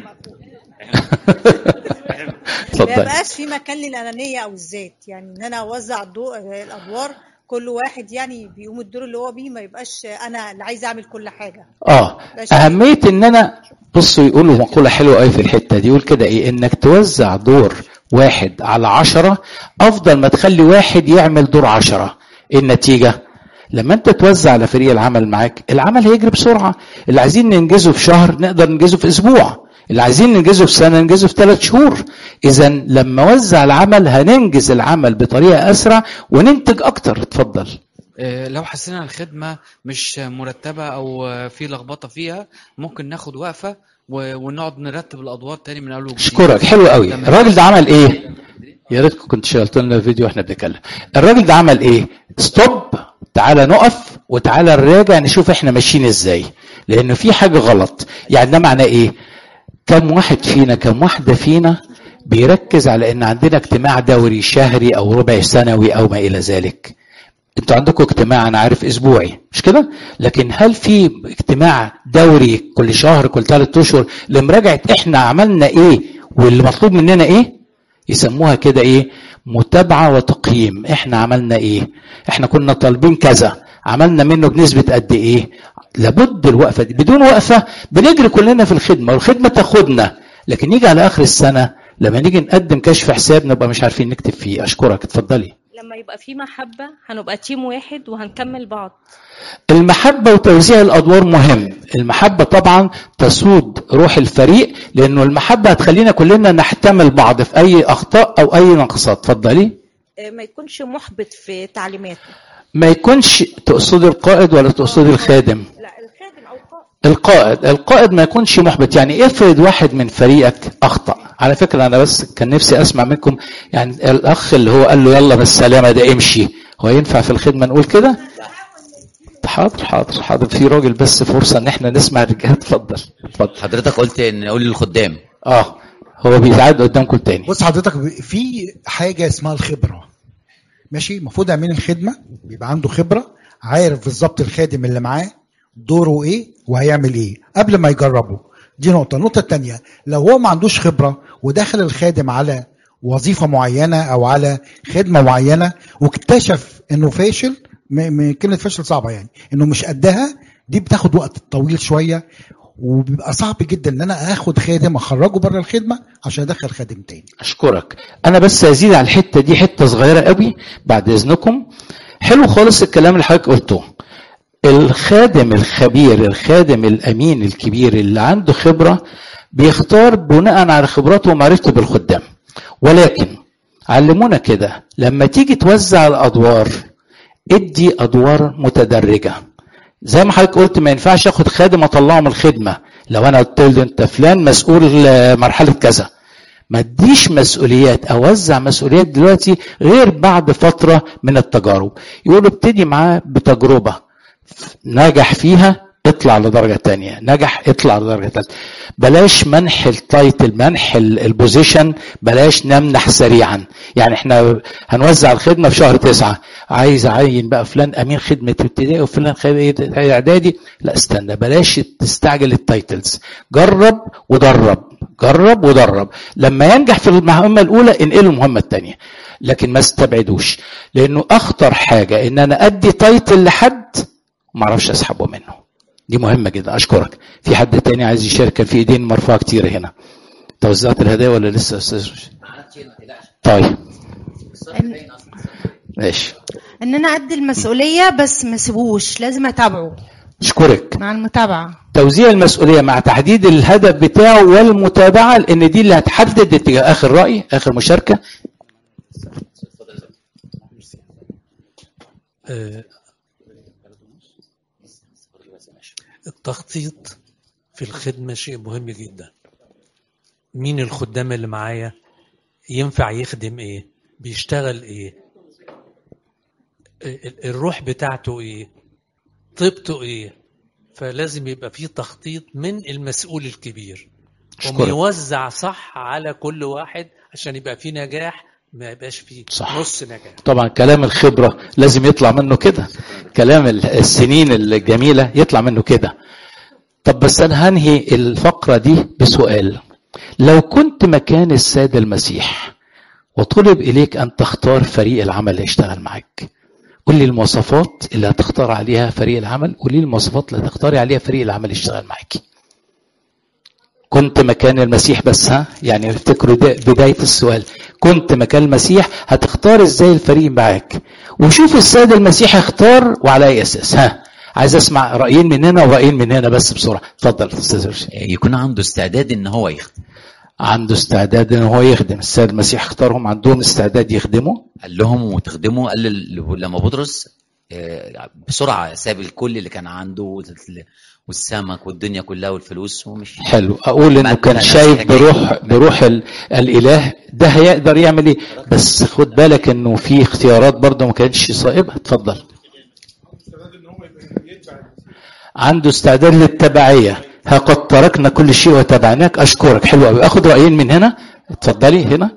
ما اتفضل يبقاش في مكان للانانيه او الذات يعني ان انا اوزع الضوء الادوار كل واحد يعني بيقوم الدور اللي هو بيه ما يبقاش انا اللي عايز اعمل كل حاجه اه اهميه ان انا بصوا يقولوا مقوله حلوه قوي في الحته دي يقول كده ايه انك توزع دور واحد على عشرة افضل ما تخلي واحد يعمل دور عشرة ايه النتيجه لما انت توزع على فريق العمل معاك العمل هيجري بسرعه اللي عايزين ننجزه في شهر نقدر ننجزه في اسبوع اللي عايزين ننجزه في سنه ننجزه في ثلاث شهور اذا لما اوزع العمل هننجز العمل بطريقه اسرع وننتج اكتر اتفضل آه، لو حسينا الخدمة مش مرتبة أو آه، في لخبطة فيها ممكن ناخد وقفة و- ونقعد نرتب الأدوار تاني من أول وجديد اشكرك حلو قوي تمام. الراجل ده عمل ايه يا ريتكم كنت شغلت لنا فيديو واحنا بنتكلم الراجل ده عمل ايه ستوب تعالى نقف وتعالى نراجع نشوف احنا ماشيين ازاي لانه في حاجه غلط يعني ده معناه ايه كم واحد فينا كم واحده فينا بيركز على ان عندنا اجتماع دوري شهري او ربع سنوي او ما الى ذلك انتوا عندكم اجتماع انا عارف اسبوعي مش كده لكن هل في اجتماع دوري كل شهر كل ثلاث اشهر لمراجعه احنا عملنا ايه واللي مطلوب مننا ايه يسموها كده ايه متابعه وتقييم احنا عملنا ايه احنا كنا طالبين كذا عملنا منه بنسبه قد ايه لابد الوقفه دي بدون وقفه بنجري كلنا في الخدمه والخدمه تاخدنا لكن يجي على اخر السنه لما نيجي نقدم كشف حساب نبقى مش عارفين نكتب فيه اشكرك اتفضلي لما يبقى في محبة هنبقى تيم واحد وهنكمل بعض المحبة وتوزيع الأدوار مهم المحبة طبعا تسود روح الفريق لأنه المحبة هتخلينا كلنا نحتمل بعض في أي أخطاء أو أي نقصات اتفضلي آه، ما يكونش محبط في تعليماته ما يكونش تقصدي القائد ولا تقصدي الخادم القائد القائد ما يكونش محبط يعني افرض واحد من فريقك اخطا على فكره انا بس كان نفسي اسمع منكم يعني الاخ اللي هو قال له يلا بالسلامه ده امشي هو ينفع في الخدمه نقول كده حاضر حاضر حاضر في راجل بس فرصه ان احنا نسمع الرجال اتفضل اتفضل حضرتك قلت ان نقول للخدام اه هو بيتعاد قدامكم تاني بص حضرتك في حاجه اسمها الخبره ماشي المفروض امين الخدمه بيبقى عنده خبره عارف بالظبط الخادم اللي معاه دوره ايه وهيعمل ايه قبل ما يجربه دي نقطه النقطه الثانيه لو هو ما عندوش خبره ودخل الخادم على وظيفه معينه او على خدمه معينه واكتشف انه فاشل م- م- كلمه فاشل صعبه يعني انه مش قدها دي بتاخد وقت طويل شويه وبيبقى صعب جدا ان انا اخد خادم اخرجه بره الخدمه عشان ادخل خادم تاني اشكرك انا بس ازيد على الحته دي حته صغيره قوي بعد اذنكم حلو خالص الكلام اللي حضرتك قلته الخادم الخبير الخادم الامين الكبير اللي عنده خبره بيختار بناء على خبراته ومعرفته بالخدام ولكن علمونا كده لما تيجي توزع الادوار ادي ادوار متدرجه زي ما حضرتك قلت ما ينفعش اخد خادم اطلعه من الخدمه لو انا قلت له انت فلان مسؤول آه، مرحله كذا ما اديش مسؤوليات اوزع مسؤوليات دلوقتي غير بعد فتره من التجارب يقولوا ابتدي معاه بتجربه نجح فيها اطلع لدرجه تانية نجح اطلع لدرجه ثالثه بلاش منح التايتل منح ال- البوزيشن بلاش نمنح سريعا يعني احنا هنوزع الخدمه في شهر تسعة عايز اعين بقى فلان امين خدمه ابتدائي وفلان خدمه اعدادي لا استنى بلاش تستعجل التايتلز جرب ودرب جرب ودرب لما ينجح في المهمه الاولى انقله المهمه الثانيه لكن ما استبعدوش لانه اخطر حاجه ان انا ادي تايتل لحد وما اعرفش اسحبه منه دي مهمه جدا اشكرك في حد تاني عايز يشارك كان في ايدين مرفوعه كتير هنا توزعت الهدايا ولا لسه يا استاذ طيب ماشي ان انا ادي المسؤوليه بس ما سيبوش لازم اتابعه اشكرك مع المتابعه توزيع المسؤوليه مع تحديد الهدف بتاعه والمتابعه لان دي اللي هتحدد اتجاه اخر راي اخر مشاركه آه، التخطيط في الخدمة شيء مهم جدا مين الخدام اللي معايا ينفع يخدم ايه بيشتغل ايه ال- الروح بتاعته ايه طيبته ايه فلازم يبقى في تخطيط من المسؤول الكبير أشكرك. ويوزع صح على كل واحد عشان يبقى في نجاح ما يبقاش فيه صح. نص نجاح طبعا كلام الخبرة لازم يطلع منه كده كلام ال- السنين الجميلة يطلع منه كده طب بس أنا هنهي الفقرة دي بسؤال لو كنت مكان السيد المسيح وطلب إليك أن تختار فريق العمل اللي يشتغل معاك قول لي المواصفات اللي هتختار عليها فريق العمل قول لي المواصفات اللي هتختاري عليها فريق العمل اللي يشتغل معاكي كنت مكان المسيح بس ها يعني افتكروا ده بداية السؤال كنت مكان المسيح هتختار ازاي الفريق معاك وشوف السيد المسيح اختار وعلى اي اساس ها عايز اسمع رايين من هنا ورايين من هنا بس بسرعه اتفضل استاذ رشيد يكون عنده استعداد ان هو يخدم عنده استعداد ان هو يخدم السيد المسيح اختارهم عندهم استعداد يخدموا قال لهم وتخدموا قال لل- لما بطرس آه، بسرعه ساب الكل اللي كان عنده وال- والسمك والدنيا كلها والفلوس ومشي حلو اقول انه بعد كان كده شايف ناس بروح بروح ال- الاله ده هيقدر يعمل ايه بس خد بالك انه في اختيارات برضه ما كانتش صائبه اتفضل عنده استعداد للتبعيه ها قد تركنا كل شيء وتبعناك اشكرك حلو قوي اخد رايين من هنا اتفضلي هنا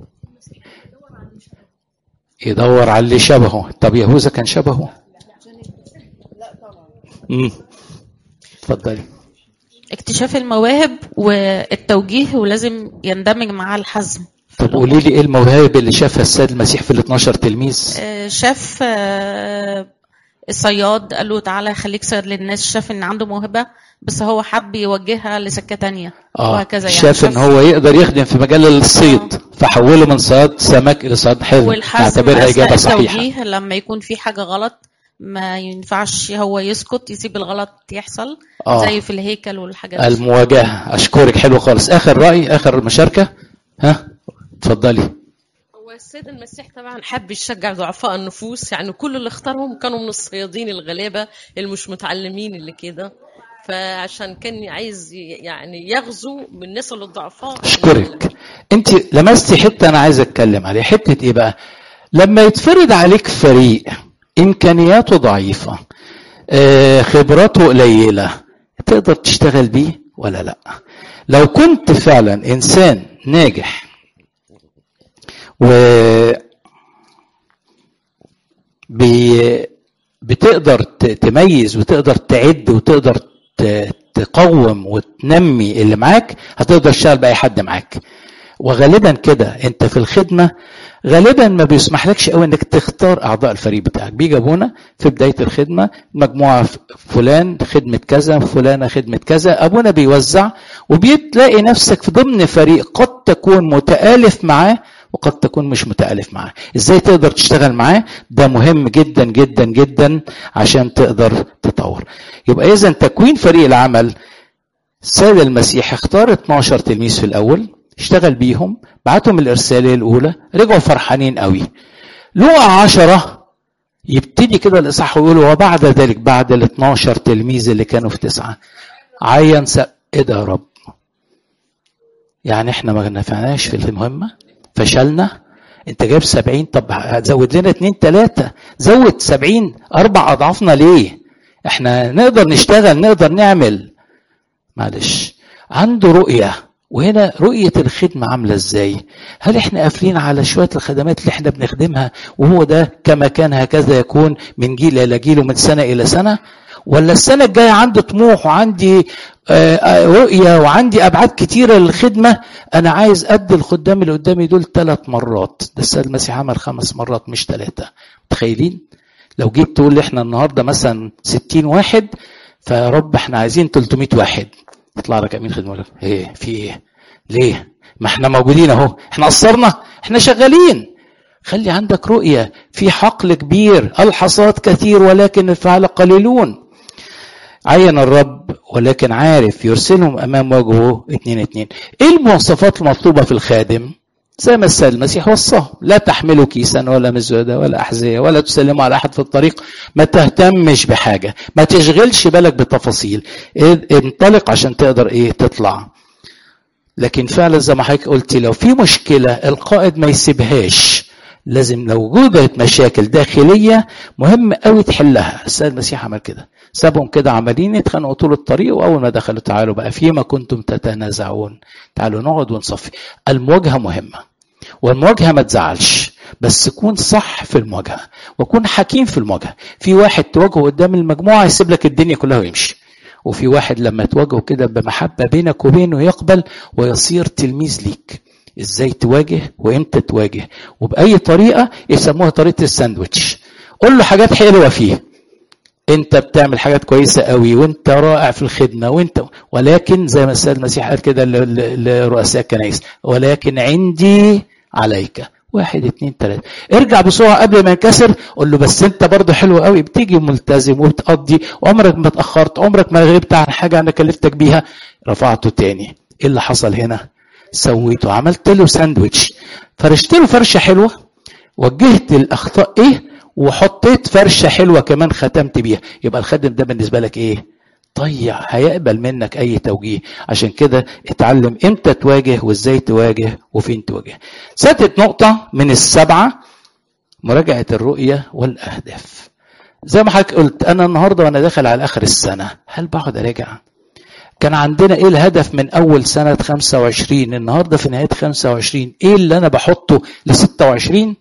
يدور على اللي شبهه طب يهوذا كان شبهه امم اتفضلي اكتشاف المواهب والتوجيه ولازم يندمج مع الحزم طب قولي لي ايه المواهب اللي شافها السيد المسيح في ال 12 تلميذ آه، شاف آه، الصياد قال له تعالى خليك صياد للناس شاف ان عنده موهبه بس هو حب يوجهها لسكه تانية اه وهكذا يعني شاف ان هو يقدر يخدم في مجال الصيد فحوله من صياد سمك الى صياد حلم والحزم نعتبرها أثناء اجابه صحيحه التوجيه لما يكون في حاجه غلط ما ينفعش هو يسكت يسيب الغلط يحصل آه. زي في الهيكل والحاجات دي. المواجهه اشكرك حلو خالص اخر راي اخر مشاركه ها اتفضلي هو السيد المسيح طبعا حب يشجع ضعفاء النفوس يعني كل اللي اختارهم كانوا من الصيادين الغلابه اللي مش متعلمين اللي كده فعشان كان عايز ي- يعني يغزو من الناس اللي الضعفاء اشكرك انت لمستي حته انا عايز اتكلم عليها حته ايه بقى لما يتفرض عليك فريق امكانياته ضعيفه آه، خبراته قليله تقدر تشتغل بيه ولا لا لو كنت فعلا انسان ناجح و بي بتقدر ت- تميز وتقدر تعد وتقدر ت- تقوم وتنمي اللي معاك هتقدر تشتغل باي حد معاك وغالبا كده انت في الخدمه غالبا ما بيسمحلكش قوي انك تختار اعضاء الفريق بتاعك بيجي ابونا في بدايه الخدمه مجموعه ف- فلان خدمه كذا فلانه خدمه كذا ابونا بيوزع وبتلاقي نفسك في ضمن فريق قد تكون متالف معاه وقد تكون مش متالف معاه ازاي تقدر تشتغل معاه ده مهم جدا جدا جدا عشان تقدر تطور يبقى اذا تكوين فريق العمل السيد المسيح اختار 12 تلميذ في الاول اشتغل بيهم بعتهم الارساليه الاولى رجعوا فرحانين قوي لقى عشرة يبتدي كده الاصحاح ويقول وبعد ذلك بعد ال 12 تلميذ اللي كانوا في تسعه عين س... ايه ده يا رب يعني احنا ما نفعناش في المهمة فشلنا انت جايب سبعين طب هتزود لنا اتنين تلاتة زود سبعين اربع اضعافنا ليه احنا نقدر نشتغل نقدر نعمل معلش عنده رؤية وهنا رؤية الخدمة عاملة ازاي هل احنا قافلين على شوية الخدمات اللي احنا بنخدمها وهو ده كما كان هكذا يكون من جيل إلى جيل ومن سنة إلى سنة ولا السنة الجاية عندي طموح وعندي آه، آه، رؤية وعندي أبعاد كتيرة للخدمة أنا عايز أدي الخدام اللي قدامي دول ثلاث مرات ده السيد المسيح عمل خمس مرات مش ثلاثة متخيلين لو جيت تقول لي احنا النهارده مثلا 60 واحد فيا رب احنا عايزين 300 واحد يطلع لك امين خدمه يقول لك ايه في ايه ليه ما احنا موجودين اهو احنا قصرنا احنا شغالين خلي عندك رؤية في حقل كبير الحصاد كثير ولكن الفعل قليلون عين الرب ولكن عارف يرسلهم امام وجهه اتنين اتنين ايه المواصفات المطلوبة في الخادم زي ما السيد المسيح وصاه لا تحملوا كيسا ولا مزودة ولا أحذية ولا تسلموا على أحد في الطريق ما تهتمش بحاجة ما تشغلش بالك بتفاصيل إيه، انطلق عشان تقدر ايه تطلع لكن فعلا زي ما حضرتك قلتي لو في مشكلة القائد ما يسيبهاش لازم لو وجدت مشاكل داخلية مهم قوي تحلها السيد المسيح عمل كده سابهم كده عمالين يتخانقوا طول الطريق واول ما دخلوا تعالوا بقى فيما كنتم تتنازعون تعالوا نقعد ونصفي المواجهة مهمة والمواجهة ما تزعلش بس كون صح في المواجهة وكون حكيم في المواجهة في واحد تواجهه قدام المجموعة يسيب لك الدنيا كلها ويمشي وفي واحد لما تواجهه كده بمحبة بينك وبينه يقبل ويصير تلميذ ليك ازاي تواجه وامتى تواجه وبأي طريقة يسموها طريقة الساندوتش قول له حاجات حلوة فيه انت بتعمل حاجات كويسة قوي وانت رائع في الخدمة وانت ولكن زي ما السيد المسيح قال كده ل- ل- لرؤساء الكنائس ولكن عندي عليك واحد اتنين تلاتة ارجع بسرعة قبل ما ينكسر قول له بس انت برضه حلو قوي بتيجي ملتزم وبتقضي عمرك ما اتأخرت عمرك ما غبت عن حاجة انا كلفتك بيها رفعته تاني ايه اللي حصل هنا سويته عملت له ساندويتش فرشت له فرشة حلوة وجهت الاخطاء ايه وحطيت فرشة حلوة كمان ختمت بيها يبقى الخادم ده بالنسبة لك ايه طيع هيقبل منك اي توجيه عشان كده اتعلم امتى تواجه وازاي تواجه وفين تواجه سادة نقطة من السبعة مراجعة الرؤية والاهداف زي ما حضرتك قلت انا النهارده وانا داخل على اخر السنة هل بقعد اراجع كان عندنا ايه الهدف من اول سنة 25 النهاردة في نهاية 25 ايه اللي انا بحطه ل 26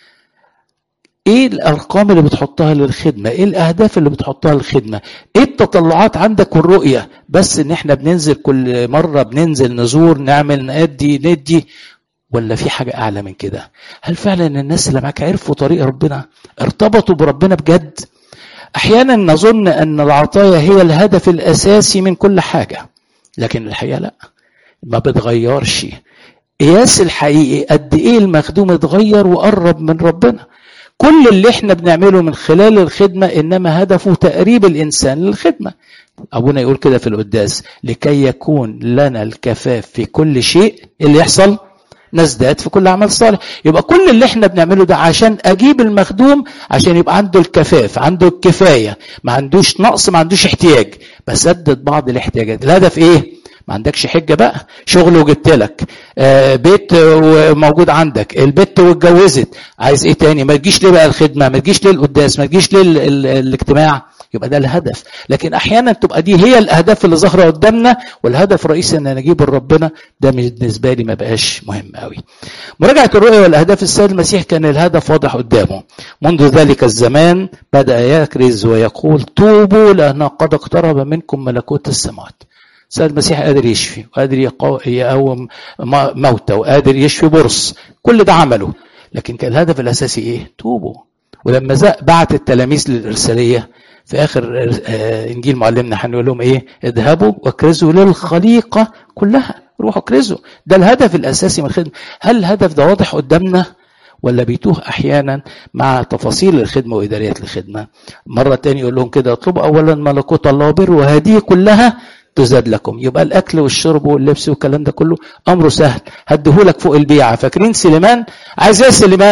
ايه الارقام اللي بتحطها للخدمه ايه الاهداف اللي بتحطها للخدمه ايه التطلعات عندك والرؤيه بس ان احنا بننزل كل مره بننزل نزور نعمل نأدي ندي ولا في حاجه اعلى من كده هل فعلا الناس اللي معاك عرفوا طريق ربنا ارتبطوا بربنا بجد احيانا نظن ان العطايا هي الهدف الاساسي من كل حاجه لكن الحقيقه لا ما بتغيرش قياس الحقيقي قد ايه المخدوم اتغير وقرب من ربنا كل اللي احنا بنعمله من خلال الخدمة إنما هدفه تقريب الإنسان للخدمة أبونا يقول كده في القداس لكي يكون لنا الكفاف في كل شيء اللي يحصل نزداد في كل عمل صالح يبقى كل اللي احنا بنعمله ده عشان اجيب المخدوم عشان يبقى عنده الكفاف عنده الكفايه ما عندوش نقص ما عندوش احتياج بسدد بعض الاحتياجات الهدف ايه ما عندكش حجه بقى شغل وجبت لك آه بيت آه، موجود عندك البت واتجوزت عايز ايه تاني ما تجيش ليه بقى الخدمه ما تجيش ليه القداس ما تجيش ليه ال- ال- الاجتماع يبقى ده الهدف لكن احيانا تبقى دي هي الاهداف اللي ظاهره قدامنا والهدف الرئيسي ان نجيب ربنا ده بالنسبه لي ما بقاش مهم قوي مراجعه الرؤيه والاهداف السيد المسيح كان الهدف واضح قدامه منذ ذلك الزمان بدا يكرز ويقول توبوا لان قد اقترب منكم ملكوت السماوات السيد المسيح قادر يشفي وقادر يقو- يقوم م- موتى وقادر يشفي برص كل ده عمله لكن كان الهدف الاساسي ايه توبوا ولما زق بعت التلاميذ للارساليه في اخر آه، انجيل معلمنا هنقول لهم ايه اذهبوا واكرزوا للخليقه كلها روحوا اكرزوا ده الهدف الاساسي من الخدمه هل الهدف ده واضح قدامنا ولا بيتوه احيانا مع تفاصيل الخدمه واداريات الخدمه مره تاني يقول لهم كده اطلبوا اولا ملكوت الله وبر وهذه كلها تزاد لكم يبقى الاكل والشرب واللبس والكلام ده كله امره سهل هديهولك فوق البيعه فاكرين سليمان عايز ايه سليمان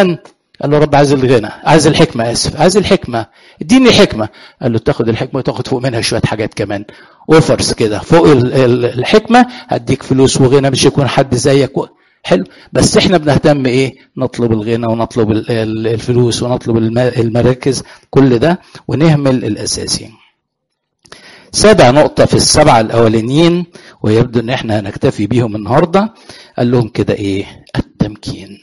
قال له رب عايز الغنى عايز الحكمة آسف عايز الحكمة اديني الحكمة قال له تاخد الحكمة وتاخد فوق منها شوية حاجات كمان اوفرز كده فوق ال- ال- الحكمة هديك فلوس وغنى مش يكون حد زيك و... حلو بس احنا بنهتم ايه نطلب الغنى ونطلب ال- ال- الفلوس ونطلب الم- المراكز كل ده ونهمل الاساسي سابع نقطة في السبعة الأولانيين ويبدو إن إحنا هنكتفي بيهم النهاردة قال لهم كده إيه التمكين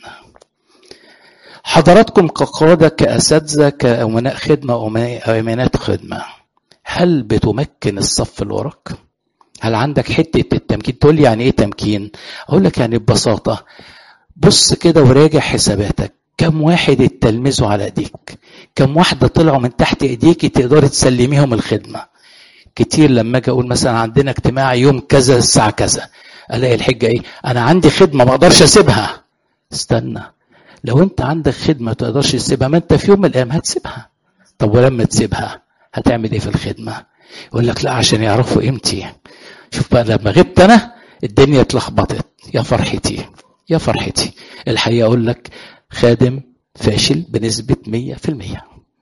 حضراتكم كقادة كأساتذة كأمناء خدمة أو أمانات خدمة هل بتمكن الصف اللي وراك؟ هل عندك حتة التمكين؟ تقول لي يعني إيه تمكين؟ أقول لك يعني ببساطة بص كده وراجع حساباتك كم واحد اتلمذوا على ايديك كم واحدة طلعوا من تحت ايديك تقدر تسلميهم الخدمة كتير لما اجي اقول مثلا عندنا اجتماع يوم كذا الساعة كذا الاقي الحجة ايه انا عندي خدمة ما اقدرش اسيبها استنى لو انت عندك خدمة ما تقدرش تسيبها ما انت في يوم من الايام هتسيبها طب ولما تسيبها هتعمل ايه في الخدمة يقول لك لا عشان يعرفوا قيمتي شوف بقى لما غبت انا الدنيا اتلخبطت يا فرحتي يا فرحتي الحقيقة اقول لك خادم فاشل بنسبة 100%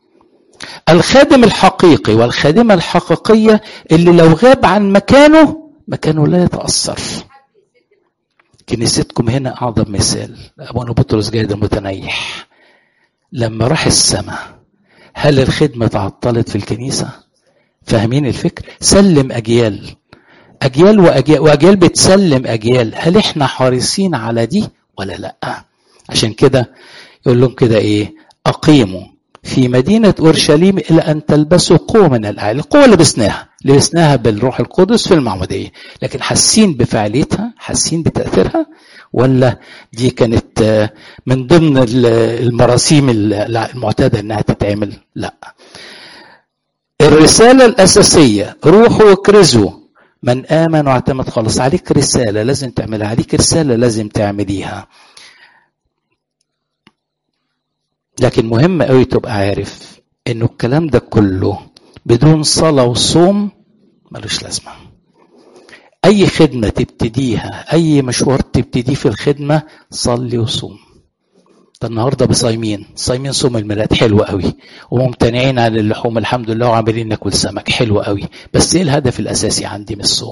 الخادم الحقيقي والخادمة الحقيقية اللي لو غاب عن مكانه مكانه لا يتأثر كنيستكم هنا أعظم مثال أبونا بطرس جايد المتنيح لما راح السماء هل الخدمة تعطلت في الكنيسة فاهمين الفكر سلم أجيال أجيال وأجيال, وأجيال بتسلم أجيال هل إحنا حريصين على دي ولا لأ عشان كده يقول لهم كده إيه أقيموا في مدينة أورشليم إلى أن تلبسوا قوة من الأعلى القوة لبسناها لبسناها بالروح القدس في المعمودية لكن حاسين بفعاليتها حاسين بتأثيرها ولا دي كانت من ضمن المراسيم المعتادة أنها تتعمل لا الرسالة الأساسية روحوا واكرزوا من آمن واعتمد خلاص عليك رسالة لازم تعملها عليك رسالة لازم تعمليها لكن مهم قوي تبقى عارف انه الكلام ده كله بدون صلاة وصوم ملوش لازمة اي خدمة تبتديها اي مشوار تبتديه في الخدمة صلي وصوم ده النهارده بصايمين صايمين صوم الميلاد حلو قوي وممتنعين عن اللحوم الحمد لله وعاملين ناكل سمك حلو قوي بس ايه الهدف الاساسي عندي من الصوم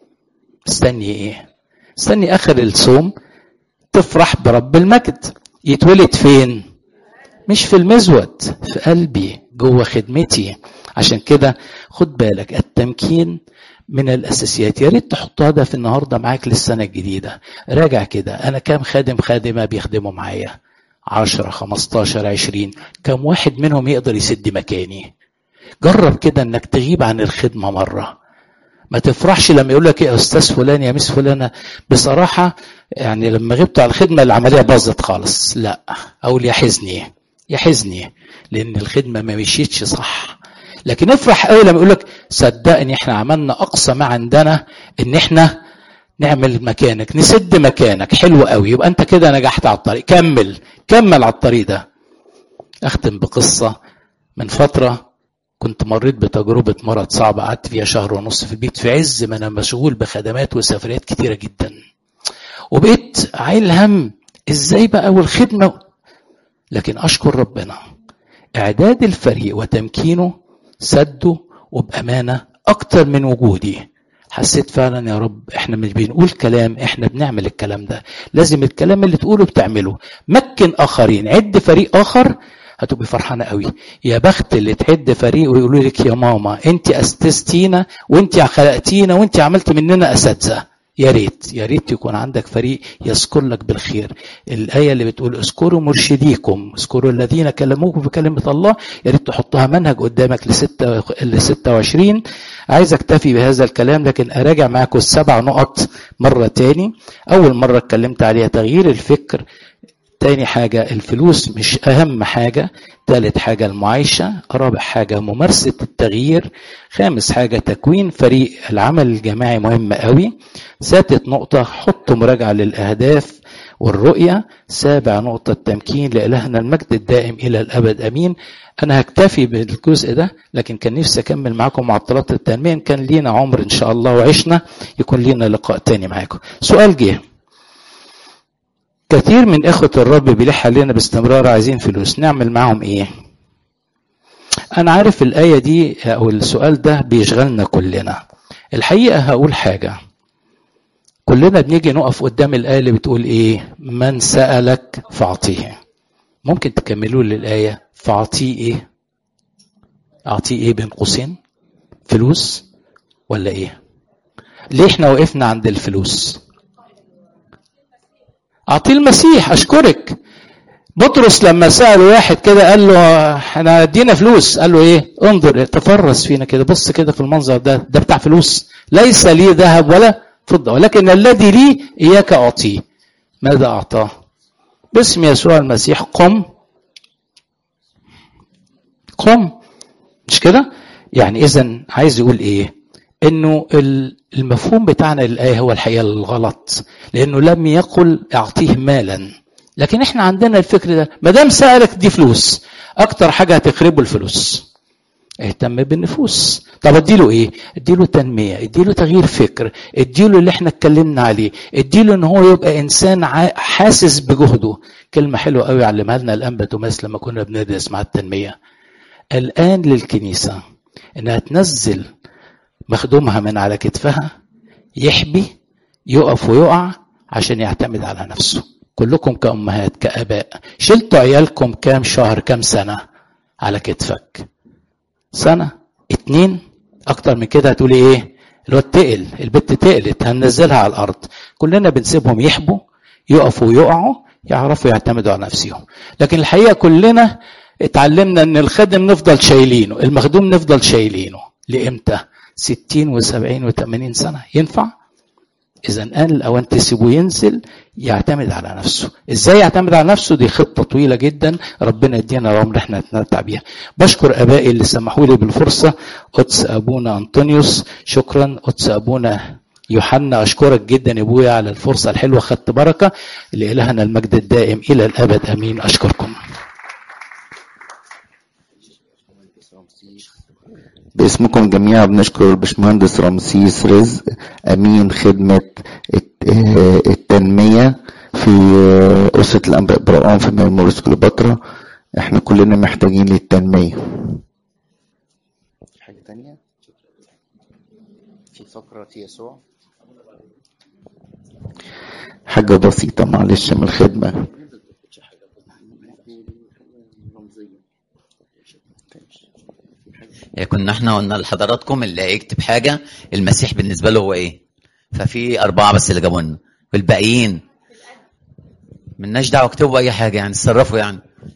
استني ايه استني اخر الصوم تفرح برب المجد يتولد فين مش في المزود في قلبي جوه خدمتي عشان كده خد بالك التمكين من الاساسيات يا ريت تحط هدف النهارده معاك للسنه الجديده راجع كده انا كام خادم خادمه بيخدموا معايا 10 15 20 كم واحد منهم يقدر يسد مكاني جرب كده انك تغيب عن الخدمه مره ما تفرحش لما يقول لك يا استاذ فلان يا مس فلانه بصراحه يعني لما غبت على الخدمه العمليه باظت خالص لا اقول يا حزني يا حزني لان الخدمه ما مشيتش صح لكن افرح قوي لما يقول لك صدقني احنا عملنا اقصى ما عندنا ان احنا نعمل مكانك نسد مكانك حلو قوي يبقى انت كده نجحت على الطريق كمل كمل على الطريق ده اختم بقصه من فتره كنت مريت بتجربة مرض صعبة قعدت فيها شهر ونص في البيت في عز ما أنا مشغول بخدمات وسفريات كتيرة جدا وبقيت عايل هم إزاي بقى والخدمة لكن أشكر ربنا إعداد الفريق وتمكينه سده وبأمانة أكتر من وجودي حسيت فعلا يا رب احنا مش بنقول كلام احنا بنعمل الكلام ده لازم الكلام اللي تقوله بتعمله مكن اخرين عد فريق اخر هتبقي فرحانه قوي يا بخت اللي تعد فريق ويقولوا لك يا ماما انت اسستينا وانت خلقتينا وانت عملت مننا اساتذه يا ريت يا ريت يكون عندك فريق يذكر لك بالخير الآية اللي بتقول اذكروا مرشديكم اذكروا الذين كلموكم بكلمة الله يا ريت تحطها منهج قدامك لستة ل 26 عايز اكتفي بهذا الكلام لكن اراجع معاكم السبع نقط مرة تاني أول مرة اتكلمت عليها تغيير الفكر تاني حاجة الفلوس مش أهم حاجة ثالث حاجة المعايشة رابع حاجة ممارسة التغيير خامس حاجة تكوين فريق العمل الجماعي مهم قوي سادس نقطة حط مراجعة للأهداف والرؤية سابع نقطة التمكين لإلهنا المجد الدائم إلى الأبد أمين أنا هكتفي بالجزء ده لكن كان نفسي أكمل معاكم معطلات التنمية إن كان لينا عمر إن شاء الله وعشنا يكون لينا لقاء تاني معاكم سؤال جه كثير من إخوة الرب بيلح علينا باستمرار عايزين فلوس نعمل معاهم إيه أنا عارف الآية دي أو السؤال ده بيشغلنا كلنا الحقيقة هقول حاجة كلنا بنيجي نقف قدام الآية اللي بتقول إيه من سألك فأعطيه ممكن تكملوا لي الآية فأعطيه إيه أعطيه إيه بين قوسين فلوس ولا إيه ليه إحنا وقفنا عند الفلوس أعطيه المسيح أشكرك بطرس لما سأل واحد كده قال له احنا ادينا فلوس قال له ايه انظر تفرس فينا كده بص كده في المنظر ده ده بتاع فلوس ليس لي ذهب ولا فضة ولكن الذي لي إياك أعطيه ماذا أعطاه باسم يسوع المسيح قم قم مش كده يعني إذا عايز يقول إيه إنه المفهوم بتاعنا للآية هو الحقيقة الغلط لأنه لم يقل أعطيه مالا لكن احنا عندنا الفكر ده ما دام سألك دي فلوس أكتر حاجة هتخربه الفلوس اهتم بالنفوس طب اديله ايه اديله تنميه اديله تغيير فكر اديله اللي احنا اتكلمنا عليه اديله ان هو يبقى انسان حاسس بجهده كلمه حلوه قوي علمها لنا الانبا توماس لما كنا بندرس مع التنميه الان للكنيسه انها تنزل مخدومها من على كتفها يحبي يقف ويقع عشان يعتمد على نفسه كلكم كأمهات كآباء شلتوا عيالكم كام شهر كام سنة على كتفك سنة اتنين أكتر من كده هتقولي إيه الواد تقل البت تقلت هننزلها على الأرض كلنا بنسيبهم يحبوا يقفوا ويقعوا يعرفوا يعتمدوا على نفسهم لكن الحقيقة كلنا اتعلمنا ان الخادم نفضل شايلينه المخدوم نفضل شايلينه لإمتى ستين وسبعين وثمانين سنة ينفع إذا آن الأوان تسيبه ينزل يعتمد على نفسه إزاي يعتمد على نفسه دي خطة طويلة جدا ربنا يدينا العمر احنا نتمتع بيها بشكر أبائي اللي سمحوا لي بالفرصة قدس أبونا أنطونيوس شكرا قدس أبونا يوحنا أشكرك جدا يا أبويا على الفرصة الحلوة خدت بركة لإلهنا المجد الدائم إلى الأبد أمين أشكركم باسمكم جميعا بنشكر الباشمهندس رمسيس رزق امين خدمه التنميه في اسره الانباء برقان في ميموريس كليوباترا احنا كلنا محتاجين للتنميه حاجه تانية في فقره يسوع حاجه بسيطه معلش من الخدمه كنا احنا قلنا لحضراتكم اللي يكتب حاجة المسيح بالنسبة له هو ايه ففي أربعة بس اللي جابوا لنا والباقيين ملناش دعوة اكتبوا أي حاجة يعني اتصرفوا يعني